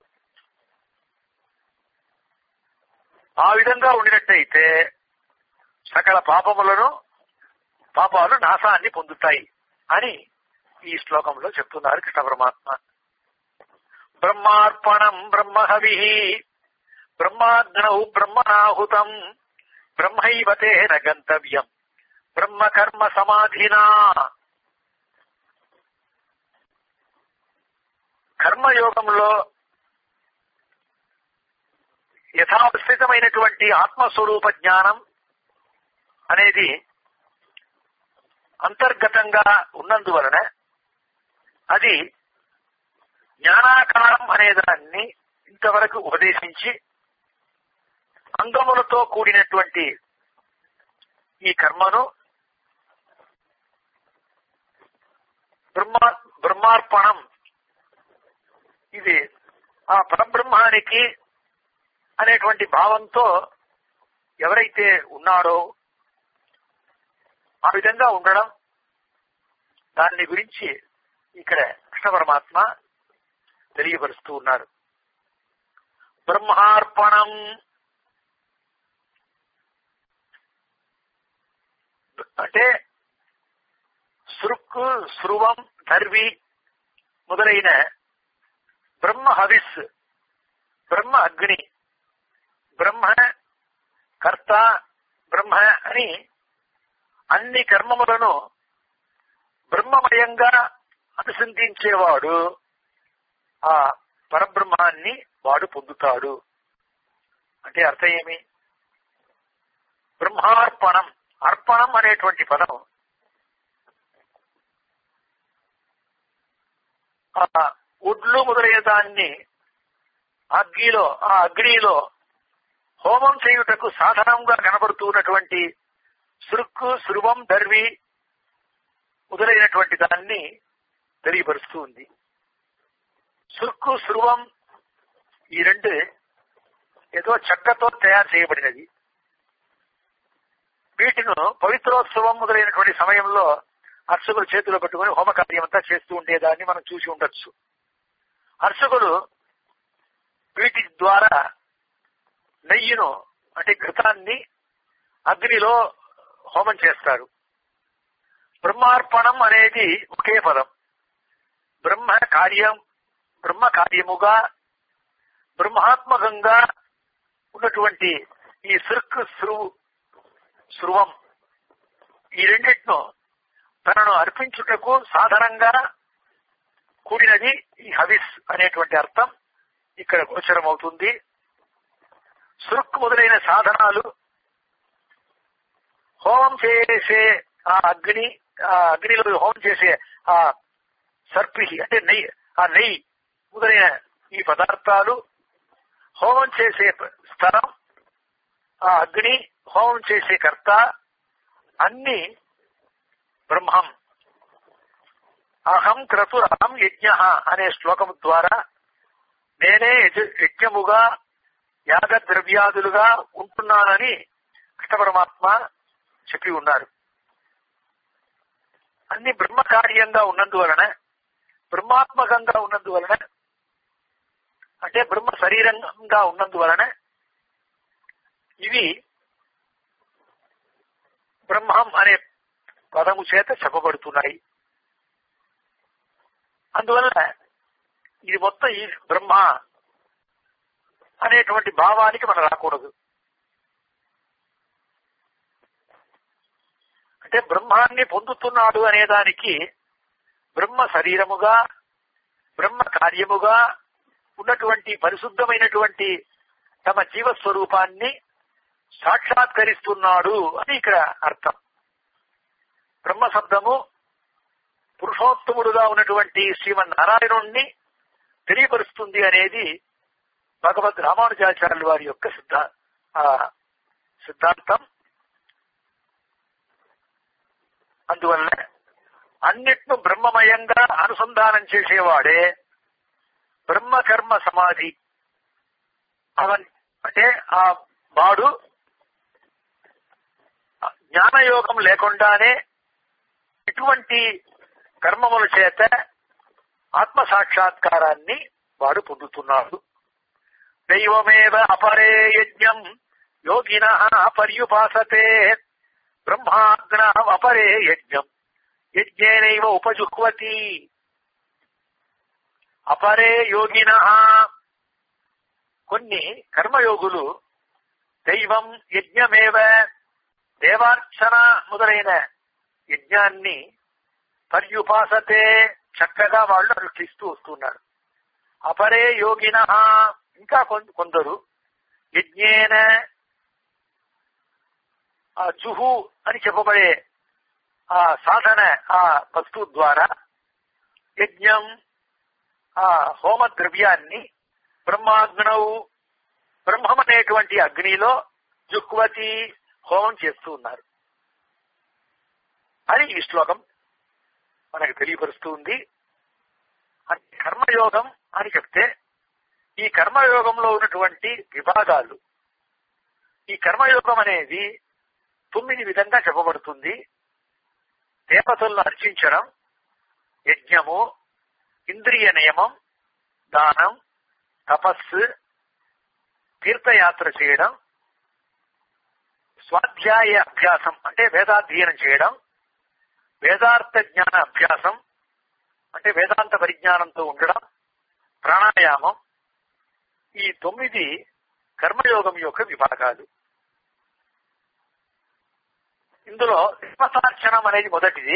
ఆ విధంగా ఉండినట్టయితే సకల పాపములను పాపాలు నాశాన్ని పొందుతాయి అని ఈ శ్లోకంలో చెప్తున్నారు కృష్ణ పరమాత్మ బ్రహ్మార్పణం బ్రహ్మహవి బ్రహ్మాగ్నౌ బ్రహ్మనాహుతం బ్రహ్మైవ తేన గంతవ్యం బ్రహ్మ కర్మ సమాధినా కర్మయోగంలో యథాస్థితమైనటువంటి ఆత్మస్వరూప జ్ఞానం అనేది అంతర్గతంగా ఉన్నందువలన అది జ్ఞానాకారం అనే దాన్ని ఇంతవరకు ఉపదేశించి అంగములతో కూడినటువంటి ఈ కర్మను బ్రహ్మ బ్రహ్మార్పణం ఇది ఆ పరబ్రహ్మానికి అనేటువంటి భావంతో ఎవరైతే ఉన్నాడో ఆ విధంగా ఉండడం దాన్ని గురించి ఇక్కడ కృష్ణ పరమాత్మ తెలియపరుస్తూ ఉన్నారు బ్రహ్మార్పణం అంటే సృక్కు స్రువం ధర్వి మొదలైన బ్రహ్మ హవిస్ బ్రహ్మ అగ్ని బ్రహ్మ కర్త బ్రహ్మ అని అన్ని కర్మములను బ్రహ్మమయంగా అనుసంధించేవాడు ఆ పరబ్రహ్మాన్ని వాడు పొందుతాడు అంటే అర్థం ఏమి బ్రహ్మార్పణం అర్పణం అనేటువంటి పదం ఆ ఒడ్లు మొదలైన దాన్ని అగ్నిలో ఆ అగ్నిలో హోమం చేయుటకు సాధనంగా కనబడుతున్నటువంటి సురుక్కు సురువం దర్వి మొదలైనటువంటి దాన్ని తెలియపరుస్తూ ఉంది సురుక్కు సురువం ఈ రెండు ఏదో చెక్కతో తయారు చేయబడినది వీటిను పవిత్రోత్సవం మొదలైనటువంటి సమయంలో అర్చకులు చేతిలో పెట్టుకుని హోమ కార్యం అంతా చేస్తూ ఉండేదాన్ని మనం చూసి ఉండొచ్చు అర్చకులు వీటి ద్వారా నెయ్యిను అంటే ఘృతాన్ని అగ్నిలో హోమం చేస్తారు బ్రహ్మార్పణం అనేది ఒకే పదం బ్రహ్మ కార్యం బ్రహ్మ కార్యముగా బ్రహ్మాత్మకంగా ఉన్నటువంటి ఈ సృక్ స్రువు స్రువం ఈ రెండిట్ను తనను అర్పించుటకు సాధనంగా కూడినది ఈ హవిస్ అనేటువంటి అర్థం ఇక్కడ గోచరం అవుతుంది సురుక్ మొదలైన సాధనాలు హోమం చేసే ఆ అగ్ని ఆ అగ్నిలో హోమం చేసే ఆ సర్పి అంటే నెయ్యి ఆ నెయ్యి మొదలైన ఈ పదార్థాలు హోమం చేసే స్థలం ఆ అగ్ని హోమం చేసే కర్త అన్ని బ్రహ్మం అహం క్రతుర్ అహం యజ్ఞ అనే శ్లోకము ద్వారా నేనే యజ- యజ్ఞముగా యాగ ద్రవ్యాదులుగా ఉంటున్నానని కృష్ణ పరమాత్మ చెప్పి ఉన్నారు అన్ని బ్రహ్మ కార్యంగా ఉన్నందువలన బ్రహ్మాత్మకంగా ఉన్నందువలన అంటే బ్రహ్మ శరీరంగా ఉన్నందువలన ఇవి బ్రహ్మం అనే పదము చేత చెప్పబడుతున్నాయి అందువల్ల ఇది మొత్తం ఈ బ్రహ్మ అనేటువంటి భావానికి మనం రాకూడదు అంటే బ్రహ్మాన్ని పొందుతున్నాడు అనే దానికి బ్రహ్మ శరీరముగా బ్రహ్మ కార్యముగా ఉన్నటువంటి పరిశుద్ధమైనటువంటి తమ జీవస్వరూపాన్ని సాక్షాత్కరిస్తున్నాడు అని ఇక్కడ అర్థం బ్రహ్మ శబ్దము పురుషోత్తముడుగా ఉన్నటువంటి శ్రీమన్నారాయణుణ్ణి తెలియపరుస్తుంది అనేది భగవద్ రామానుజాచార్యుల వారి యొక్క సిద్ధ ఆ, సిద్ధాంతం అందువల్ల అన్నిట్ను బ్రహ్మమయంగా అనుసంధానం చేసేవాడే బ్రహ్మ కర్మ సమాధి అవన్ అంటే ఆ వాడు జ్ఞానయోగం లేకుండానే ఇటువంటి కర్మముల చేత ఆత్మ సాక్షాత్కారాన్ని వాడు పొందుతున్నాడు దైవమేవ అపరే యజ్ఞం యోగిన పర్యుపాసతే బ్రహ్మాగ్న అపరే యజ్ఞం యజ్ఞేనైవ ఉపజుహ్వతి అపరే యోగిన కొన్ని కర్మయోగులు దైవం యజ్ఞమేవ దేవార్చన మొదలైన యజ్ఞాన్ని పర్యుపాసతే చక్కగా వాళ్ళు అనుష్ఠిస్తూ వస్తున్నారు అపరే యోగిన ఇంకా కొం- కొందరు యజ్ఞేన ఆ జుహు అని చెప్పబడే ఆ సాధన ఆ వస్తువు ద్వారా యజ్ఞం ఆ హోమ ద్రవ్యాన్ని బ్రహ్మాగ్నవు బ్రహ్మం అనేటువంటి అగ్నిలో జుక్వతి హోమం చేస్తూ ఉన్నారు అని ఈ శ్లోకం మనకు తెలియపరుస్తూ ఉంది అంటే కర్మయోగం అని చెప్తే ఈ కర్మయోగంలో ఉన్నటువంటి విభాగాలు ఈ కర్మయోగం అనేది తొమ్మిది విధంగా చెప్పబడుతుంది దేవతలను అర్చించడం యజ్ఞము ఇంద్రియ నియమం దానం తపస్సు తీర్థయాత్ర చేయడం స్వాధ్యాయ అభ్యాసం అంటే వేదాధ్యయనం చేయడం వేదార్థ జ్ఞాన అభ్యాసం అంటే వేదాంత పరిజ్ఞానంతో ఉండడం ప్రాణాయామం ఈ తొమ్మిది కర్మయోగం యొక్క విభాగాలు ఇందులో దేవతార్చనం అనేది మొదటిది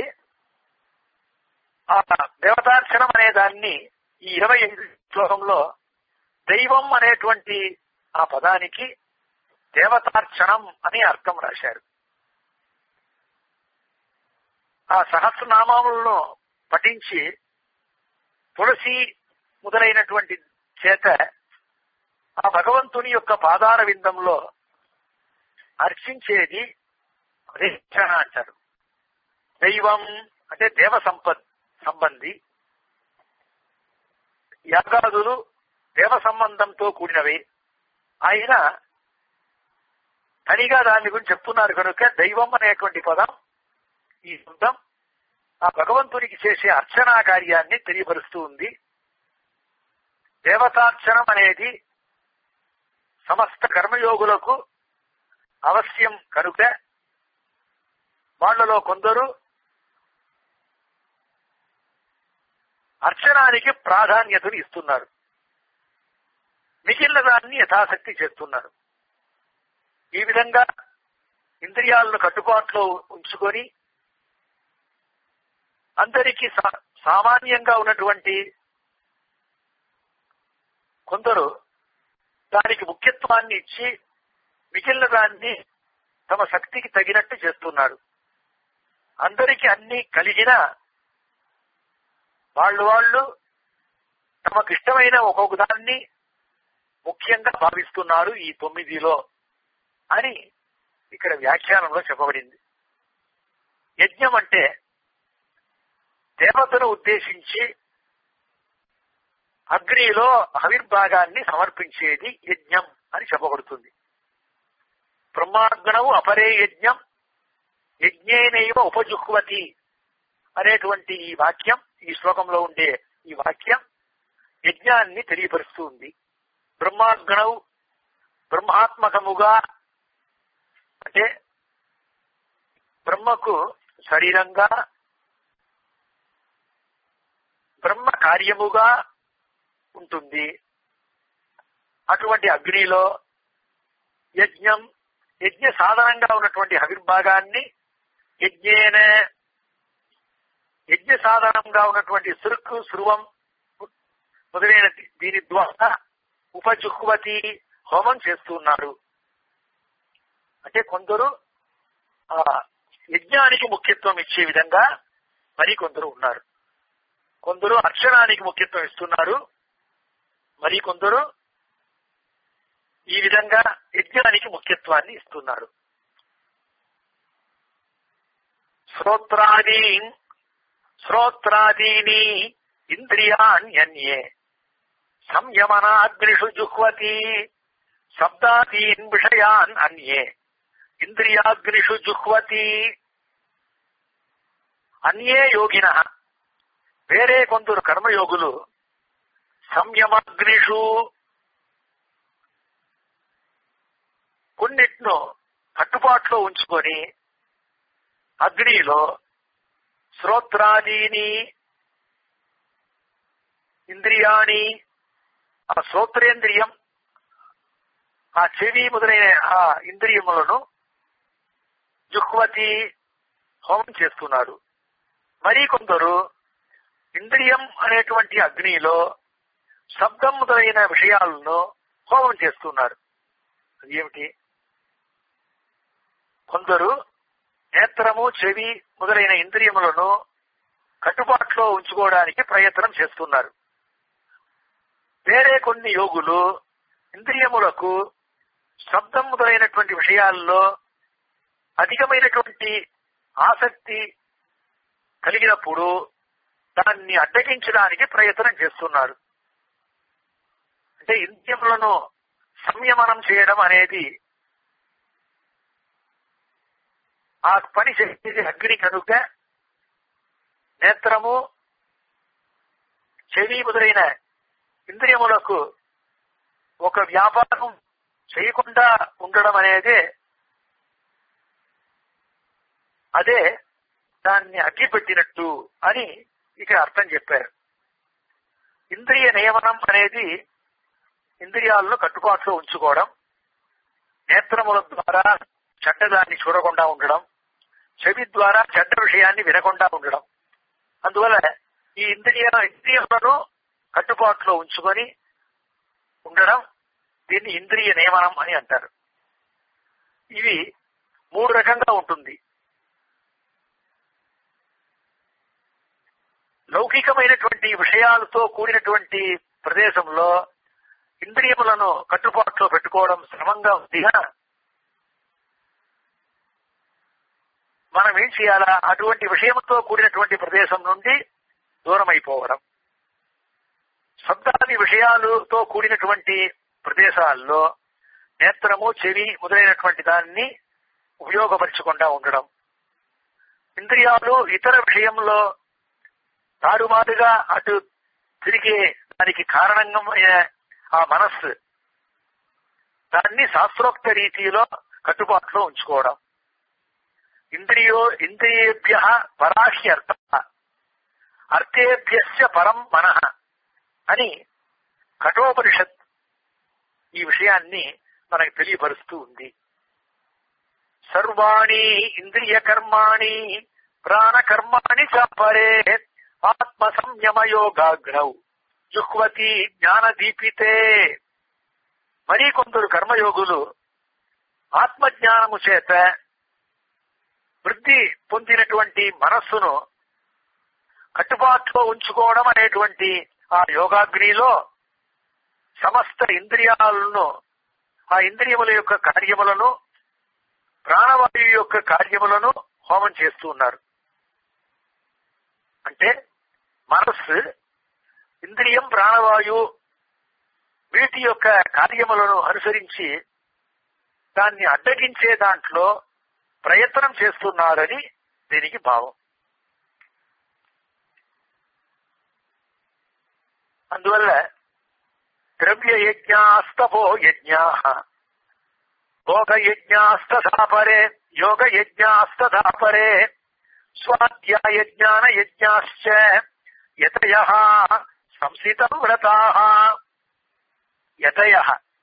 ఆ దేవతార్చనం అనే దాన్ని ఈ ఇరవై ఎనిమిది శ్లోకంలో దైవం అనేటువంటి ఆ పదానికి దేవతార్చనం అని అర్థం రాశారు ఆ సహస్రనామములను పఠించి తులసి మొదలైనటువంటి చేత ఆ భగవంతుని యొక్క పాదార విందంలో అర్చించేది అధిష్ఠాన అంటారు దైవం అంటే దేవ సంపత్ సంబంధి యాగాదులు దేవ సంబంధంతో కూడినవి ఆయన తనిగా దాని గురించి చెప్తున్నారు కనుక దైవం అనేటువంటి పదం ఈ శబ్దం ఆ భగవంతునికి చేసే అర్చనా కార్యాన్ని తెలియపరుస్తూ ఉంది దేవతార్చనం అనేది సమస్త కర్మయోగులకు అవశ్యం కనుక వాళ్ళలో కొందరు అర్చనానికి ప్రాధాన్యతను ఇస్తున్నారు మిగిలిన దాన్ని యథాశక్తి చేస్తున్నారు ఈ విధంగా ఇంద్రియాలను కట్టుబాటులో ఉంచుకొని అందరికీ సా- సామాన్యంగా ఉన్నటువంటి కొందరు దానికి ముఖ్యత్వాన్ని ఇచ్చి మిగిలిన దాన్ని తమ శక్తికి తగినట్టు చేస్తున్నారు అందరికీ అన్ని కలిగిన వాళ్ళు వాళ్ళు తమకు ఇష్టమైన ఒక్కొక్క దాన్ని ముఖ్యంగా భావిస్తున్నారు ఈ తొమ్మిదిలో అని ఇక్కడ వ్యాఖ్యానంలో చెప్పబడింది యజ్ఞం అంటే దేవతను ఉద్దేశించి అగ్నిలో ఆవిర్భాగాన్ని సమర్పించేది యజ్ఞం అని చెప్పబడుతుంది బ్రహ్మాగ్నవు అపరే యజ్ఞం యజ్ఞేనైవ ఉపజుహ్వతి అనేటువంటి ఈ వాక్యం ఈ శ్లోకంలో ఉండే ఈ వాక్యం యజ్ఞాన్ని తెలియపరుస్తూ ఉంది బ్రహ్మాగ్నౌ బ్రహ్మాత్మకముగా అంటే బ్రహ్మకు శరీరంగా బ్రహ్మ కార్యముగా ఉంటుంది అటువంటి అగ్నిలో యజ్ఞం యజ్ఞ సాధనంగా ఉన్నటువంటి హవిర్భాగాన్ని యజ్ఞేన యజ్ఞ సాధనంగా ఉన్నటువంటి సురుకు సురువం మొదలైన దీని ద్వారా ఉపజుహ్వతి హోమం చేస్తున్నారు అంటే కొందరు ఆ యజ్ఞానికి ముఖ్యత్వం ఇచ్చే విధంగా మరి కొందరు ఉన్నారు కొందరు అక్షరానికి ముఖ్యత్వం ఇస్తున్నారు మరి కొందరు ఈ విధంగా యజ్ఞానికి ముఖ్యత్వాన్ని ఇస్తున్నారు శ్రోత్రాదీ శ్రోత్రాదీని ఇంద్రియాణ్యన్యే సంయమనాగ్నిషు జుహ్వతి శబ్దాదీన్ విషయాన్ అన్యే ఇంద్రియాగ్నిషు జుహ్వతి అన్యే యోగిన వేరే కొందరు కర్మయోగులు సంయమాగ్నిషు కొన్నిట్ను కట్టుబాట్లో ఉంచుకొని అగ్నిలో శ్రోత్రాదీని ఇంద్రియాణి ఆ శ్రోత్రేంద్రియం ఆ చెవి మొదలైన ఆ ఇంద్రియములను జుహ్వతి హోమం చేస్తున్నారు మరి కొందరు ఇంద్రియం అనేటువంటి అగ్నిలో శబ్దం మొదలైన విషయాలను హోమం చేస్తున్నారు అది ఏమిటి కొందరు నేత్రము చెవి మొదలైన ఇంద్రియములను కట్టుబాట్లో ఉంచుకోవడానికి ప్రయత్నం చేస్తున్నారు వేరే కొన్ని యోగులు ఇంద్రియములకు శబ్దం మొదలైనటువంటి విషయాల్లో అధికమైనటువంటి ఆసక్తి కలిగినప్పుడు దాన్ని అడ్డగించడానికి ప్రయత్నం చేస్తున్నారు అంటే ఇంద్రియములను సంయమనం చేయడం అనేది ఆ పని చేసేది అగ్ని కనుక నేత్రము చెవి మొదలైన ఇంద్రియములకు ఒక వ్యాపారం చేయకుండా ఉండడం అనేది అదే దాన్ని అగ్గిపెట్టినట్టు అని ఇక్కడ అర్థం చెప్పారు ఇంద్రియ నియమనం అనేది ఇంద్రియాలను కట్టుబాటులో ఉంచుకోవడం నేత్రముల ద్వారా చెడ్డదాన్ని చూడకుండా ఉండడం చెవి ద్వారా చెడ్డ విషయాన్ని వినకుండా ఉండడం అందువల్ల ఈ ఇంద్రియ ఇంద్రియములను కట్టుబాటులో ఉంచుకొని ఉండడం దీన్ని ఇంద్రియ నియమనం అని అంటారు ఇవి మూడు రకంగా ఉంటుంది లౌకికమైనటువంటి విషయాలతో కూడినటువంటి ప్రదేశంలో ఇంద్రియములను కట్టుబాటులో పెట్టుకోవడం శ్రమంగా ఉందిగా మనం ఏం చేయాలా అటువంటి విషయంతో కూడినటువంటి ప్రదేశం నుండి దూరం అయిపోవడం శబ్దాది విషయాలతో కూడినటువంటి ప్రదేశాల్లో నేత్రము చెవి మొదలైనటువంటి దాన్ని ఉపయోగపరచకుండా ఉండడం ఇంద్రియాలు ఇతర విషయంలో తారుమారుగా అటు తిరిగే దానికి కారణమైన ఆ మనస్సు దాన్ని శాస్త్రోక్త రీతిలో కట్టుబాటులో ఉంచుకోవడం ఇంద్రియో ఇంద్రియేభ్య పరాహ్యర్థ అర్థేభ్యస్య పరం మన అని కఠోపనిషత్ ఈ విషయాన్ని మనకు తెలియపరుస్తూ ఉంది సర్వాణి ఇంద్రియ కర్మాణి ప్రాణ కర్మాణి చాపరే ఆత్మ సంయమ యోగాగ్రౌ జుహ్వతి జ్ఞాన దీపితే మరీ కొందరు కర్మయోగులు ఆత్మజ్ఞానము చేత వృద్ధి పొందినటువంటి మనస్సును కట్టుబాటులో ఉంచుకోవడం అనేటువంటి ఆ యోగాగ్నిలో సమస్త ఇంద్రియాలను ఆ ఇంద్రియముల యొక్క కార్యములను ప్రాణవాయువు యొక్క కార్యములను హోమం చేస్తూ ఉన్నారు అంటే మనస్సు ఇంద్రియం ప్రాణవాయు వీటి యొక్క కార్యములను అనుసరించి దాన్ని అడ్డగించే దాంట్లో ప్రయత్నం చేస్తున్నారని దీనికి భావం అందువల్ల ద్రవ్య యజ్ఞాస్తపో యజ్ఞా భోగ యజ్ఞాస్తథాపరే యోగ యజ్ఞాస్తథాపరే స్వాధ్యాయ జ్ఞాన యజ్ఞాశ్చ యతయ సంసితం వ్రతా యతయ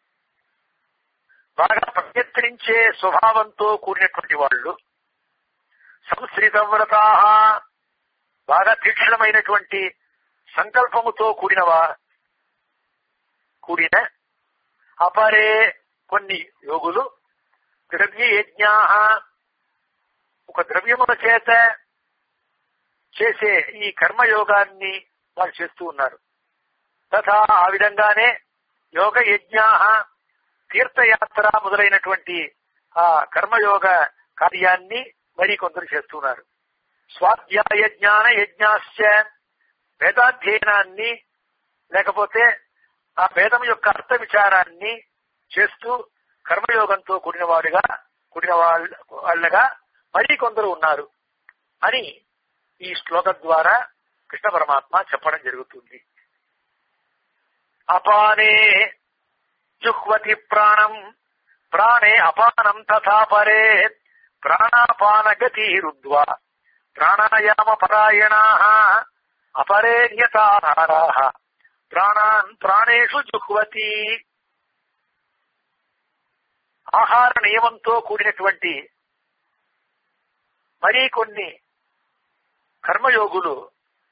బాగా ప్రయత్నించే స్వభావంతో కూడినటువంటి వాళ్ళు సంస్కృత వ్రతా బాగా తీక్షణమైనటువంటి సంకల్పముతో కూడినవా కూడిన అపరే కొన్ని యోగులు ద్రవ్య యజ్ఞా ఒక ద్రవ్యముల చేత చేసే ఈ కర్మయోగాన్ని వాళ్ళు చేస్తూ ఉన్నారు తథా ఆ విధంగానే యోగ యజ్ఞా తీర్థయాత్ర మొదలైనటువంటి ఆ కర్మయోగ కార్యాన్ని మరి కొందరు చేస్తున్నారు స్వాధ్యాయ జ్ఞాన యజ్ఞాశ్చ వేదాధ్యయనాన్ని లేకపోతే ఆ వేదం యొక్క అర్థ విచారాన్ని చేస్తూ కర్మయోగంతో కూడిన వాడుగా కూడిన వాళ్ళగా మరీ కొందరు ఉన్నారు అని ఈ శ్లోకం ద్వారా కృష్ణ పరమాత్మ చెప్పడం జరుగుతుంది అపానే జుహ్వతి ప్రాణం ప్రాణే అపానం తథా పరే ప్రాణాపాన గతి రుద్వా ప్రాణాయామ పరాయణా అపరేణ్యతాహారా ప్రాణాన్ ప్రాణేషు జుహ్వతి ఆహార నియమంతో కూడినటువంటి మరీ కొన్ని కర్మయోగులు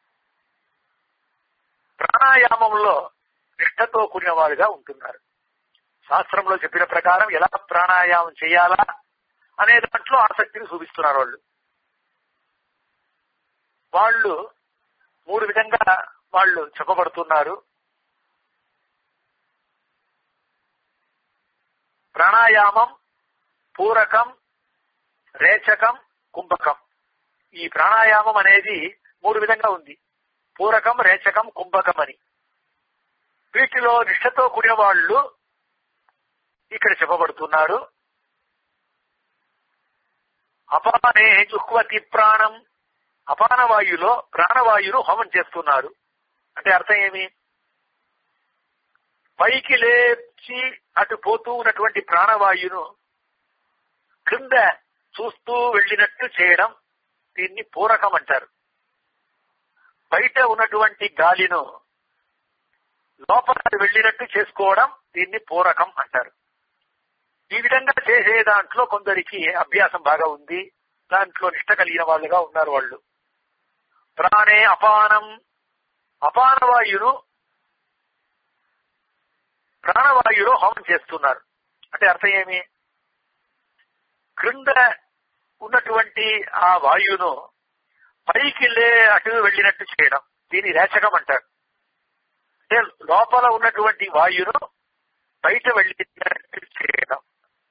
ప్రాణాయామంలో నిష్ఠతో కూడిన వారుగా ఉంటున్నారు శాస్త్రంలో చెప్పిన ప్రకారం ఎలా ప్రాణాయామం చేయాలా అనే దాంట్లో ఆసక్తిని చూపిస్తున్నారు వాళ్ళు వాళ్ళు మూడు విధంగా వాళ్ళు చెప్పబడుతున్నారు ప్రాణాయామం పూరకం రేచకం కుంభకం ఈ ప్రాణాయామం అనేది మూడు విధంగా ఉంది పూరకం రేచకం కుంభకం అని వీటిలో నిష్ఠతో కూడిన వాళ్ళు ఇక్కడ చెప్పబడుతున్నారు అపానే జుహ్వతి ప్రాణం అపాన వాయులో ప్రాణవాయును హోమం చేస్తున్నారు అంటే అర్థం ఏమి పైకి లేచి అటు పోతూ ఉన్నటువంటి ప్రాణవాయును క్రింద చూస్తూ వెళ్ళినట్టు చేయడం దీన్ని పూరకం అంటారు బయట ఉన్నటువంటి గాలిను లోపల వెళ్ళినట్టు చేసుకోవడం దీన్ని పూరకం అంటారు ఈ విధంగా చేసే దాంట్లో కొందరికి అభ్యాసం బాగా ఉంది దాంట్లో నిష్ట కలిగిన వాళ్ళుగా ఉన్నారు వాళ్ళు ప్రాణే అపానం అపానవాయును ప్రాణవాయులో హోమం చేస్తున్నారు అంటే అర్థం ఏమి క్రింద ఉన్నటువంటి ఆ వాయువును పైకి లే అటు వెళ్ళినట్టు చేయడం దీని రేచకం అంటారు అంటే లోపల ఉన్నటువంటి వాయువును బయట వెళ్ళినట్టు చేయడం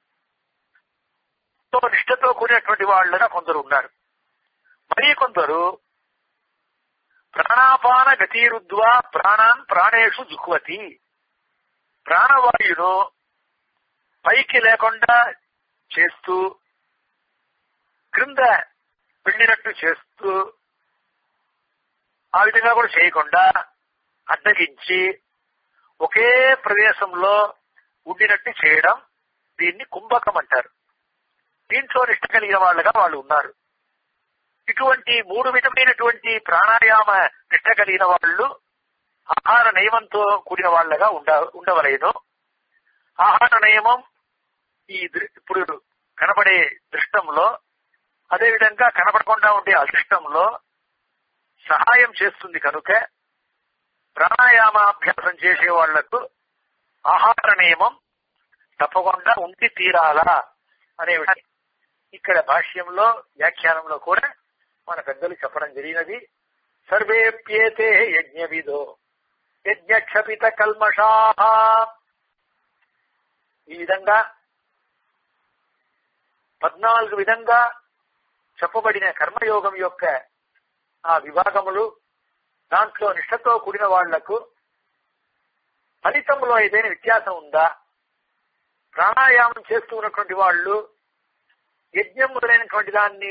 తో నిష్ఠతో కూడినటువంటి వాళ్ళగా కొందరు ఉన్నారు మరి కొందరు ప్రాణాపాన గతిరుద్వా ప్రాణాన్ ప్రాణేషు జుహ్వతి ప్రాణవాయును పైకి లేకుండా చేస్తూ క్రింద వెళ్ళినట్టు చేస్తూ ఆ విధంగా కూడా చేయకుండా అడ్డగించి ఒకే ప్రదేశంలో ఉండినట్టు చేయడం దీన్ని కుంభకం అంటారు దీంట్లో నిష్ట కలిగిన వాళ్ళగా వాళ్ళు ఉన్నారు ఇటువంటి మూడు విధమైనటువంటి ప్రాణాయామ నిష్ట కలిగిన వాళ్ళు ఆహార నియమంతో కూడిన వాళ్ళగా ఉండ ఉండవలేను ఆహార నియమం ఈ ఇప్పుడు కనబడే దృష్టంలో అదేవిధంగా కనబడకుండా ఉండే అదృష్టంలో సహాయం చేస్తుంది కనుక ప్రాణాయామాభ్యాసం చేసే వాళ్లకు ఆహార నియమం తప్పకుండా ఉండి తీరాలా అనే ఇక్కడ భాష్యంలో వ్యాఖ్యానంలో కూడా మన పెద్దలు చెప్పడం జరిగినది సర్వేప్యేతే యజ్ఞ విధో యజ్ఞక్షపిత కల్మషా ఈ విధంగా పద్నాలుగు విధంగా చెప్పబడిన కర్మయోగం యొక్క ఆ విభాగములు దాంట్లో నిష్ఠతో కూడిన వాళ్లకు ఫలితంలో ఏదైనా వ్యత్యాసం ఉందా ప్రాణాయామం చేస్తూ ఉన్నటువంటి వాళ్ళు యజ్ఞం మొదలైనటువంటి దాన్ని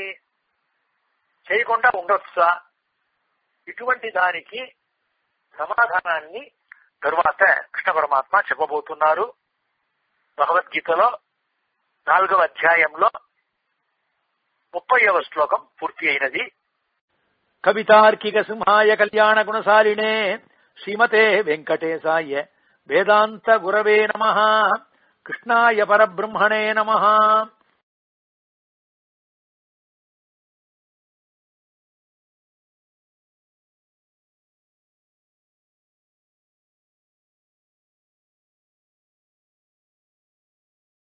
చేయకుండా ఉండొచ్చా ఇటువంటి దానికి సమాధానాన్ని తరువాత కృష్ణ పరమాత్మ చెప్పబోతున్నారు భగవద్గీతలో నాలుగవ అధ్యాయంలో ముప్పైవ శ్లోకం పూర్తి అయినది కవితార్కిక సింహాయ కళ్యాణ గుణశాలినే శ్రీమతే వెంకటేశాయ వేదాంత గురవే నమ కృష్ణాయ పరబ్రహ్మణే నమ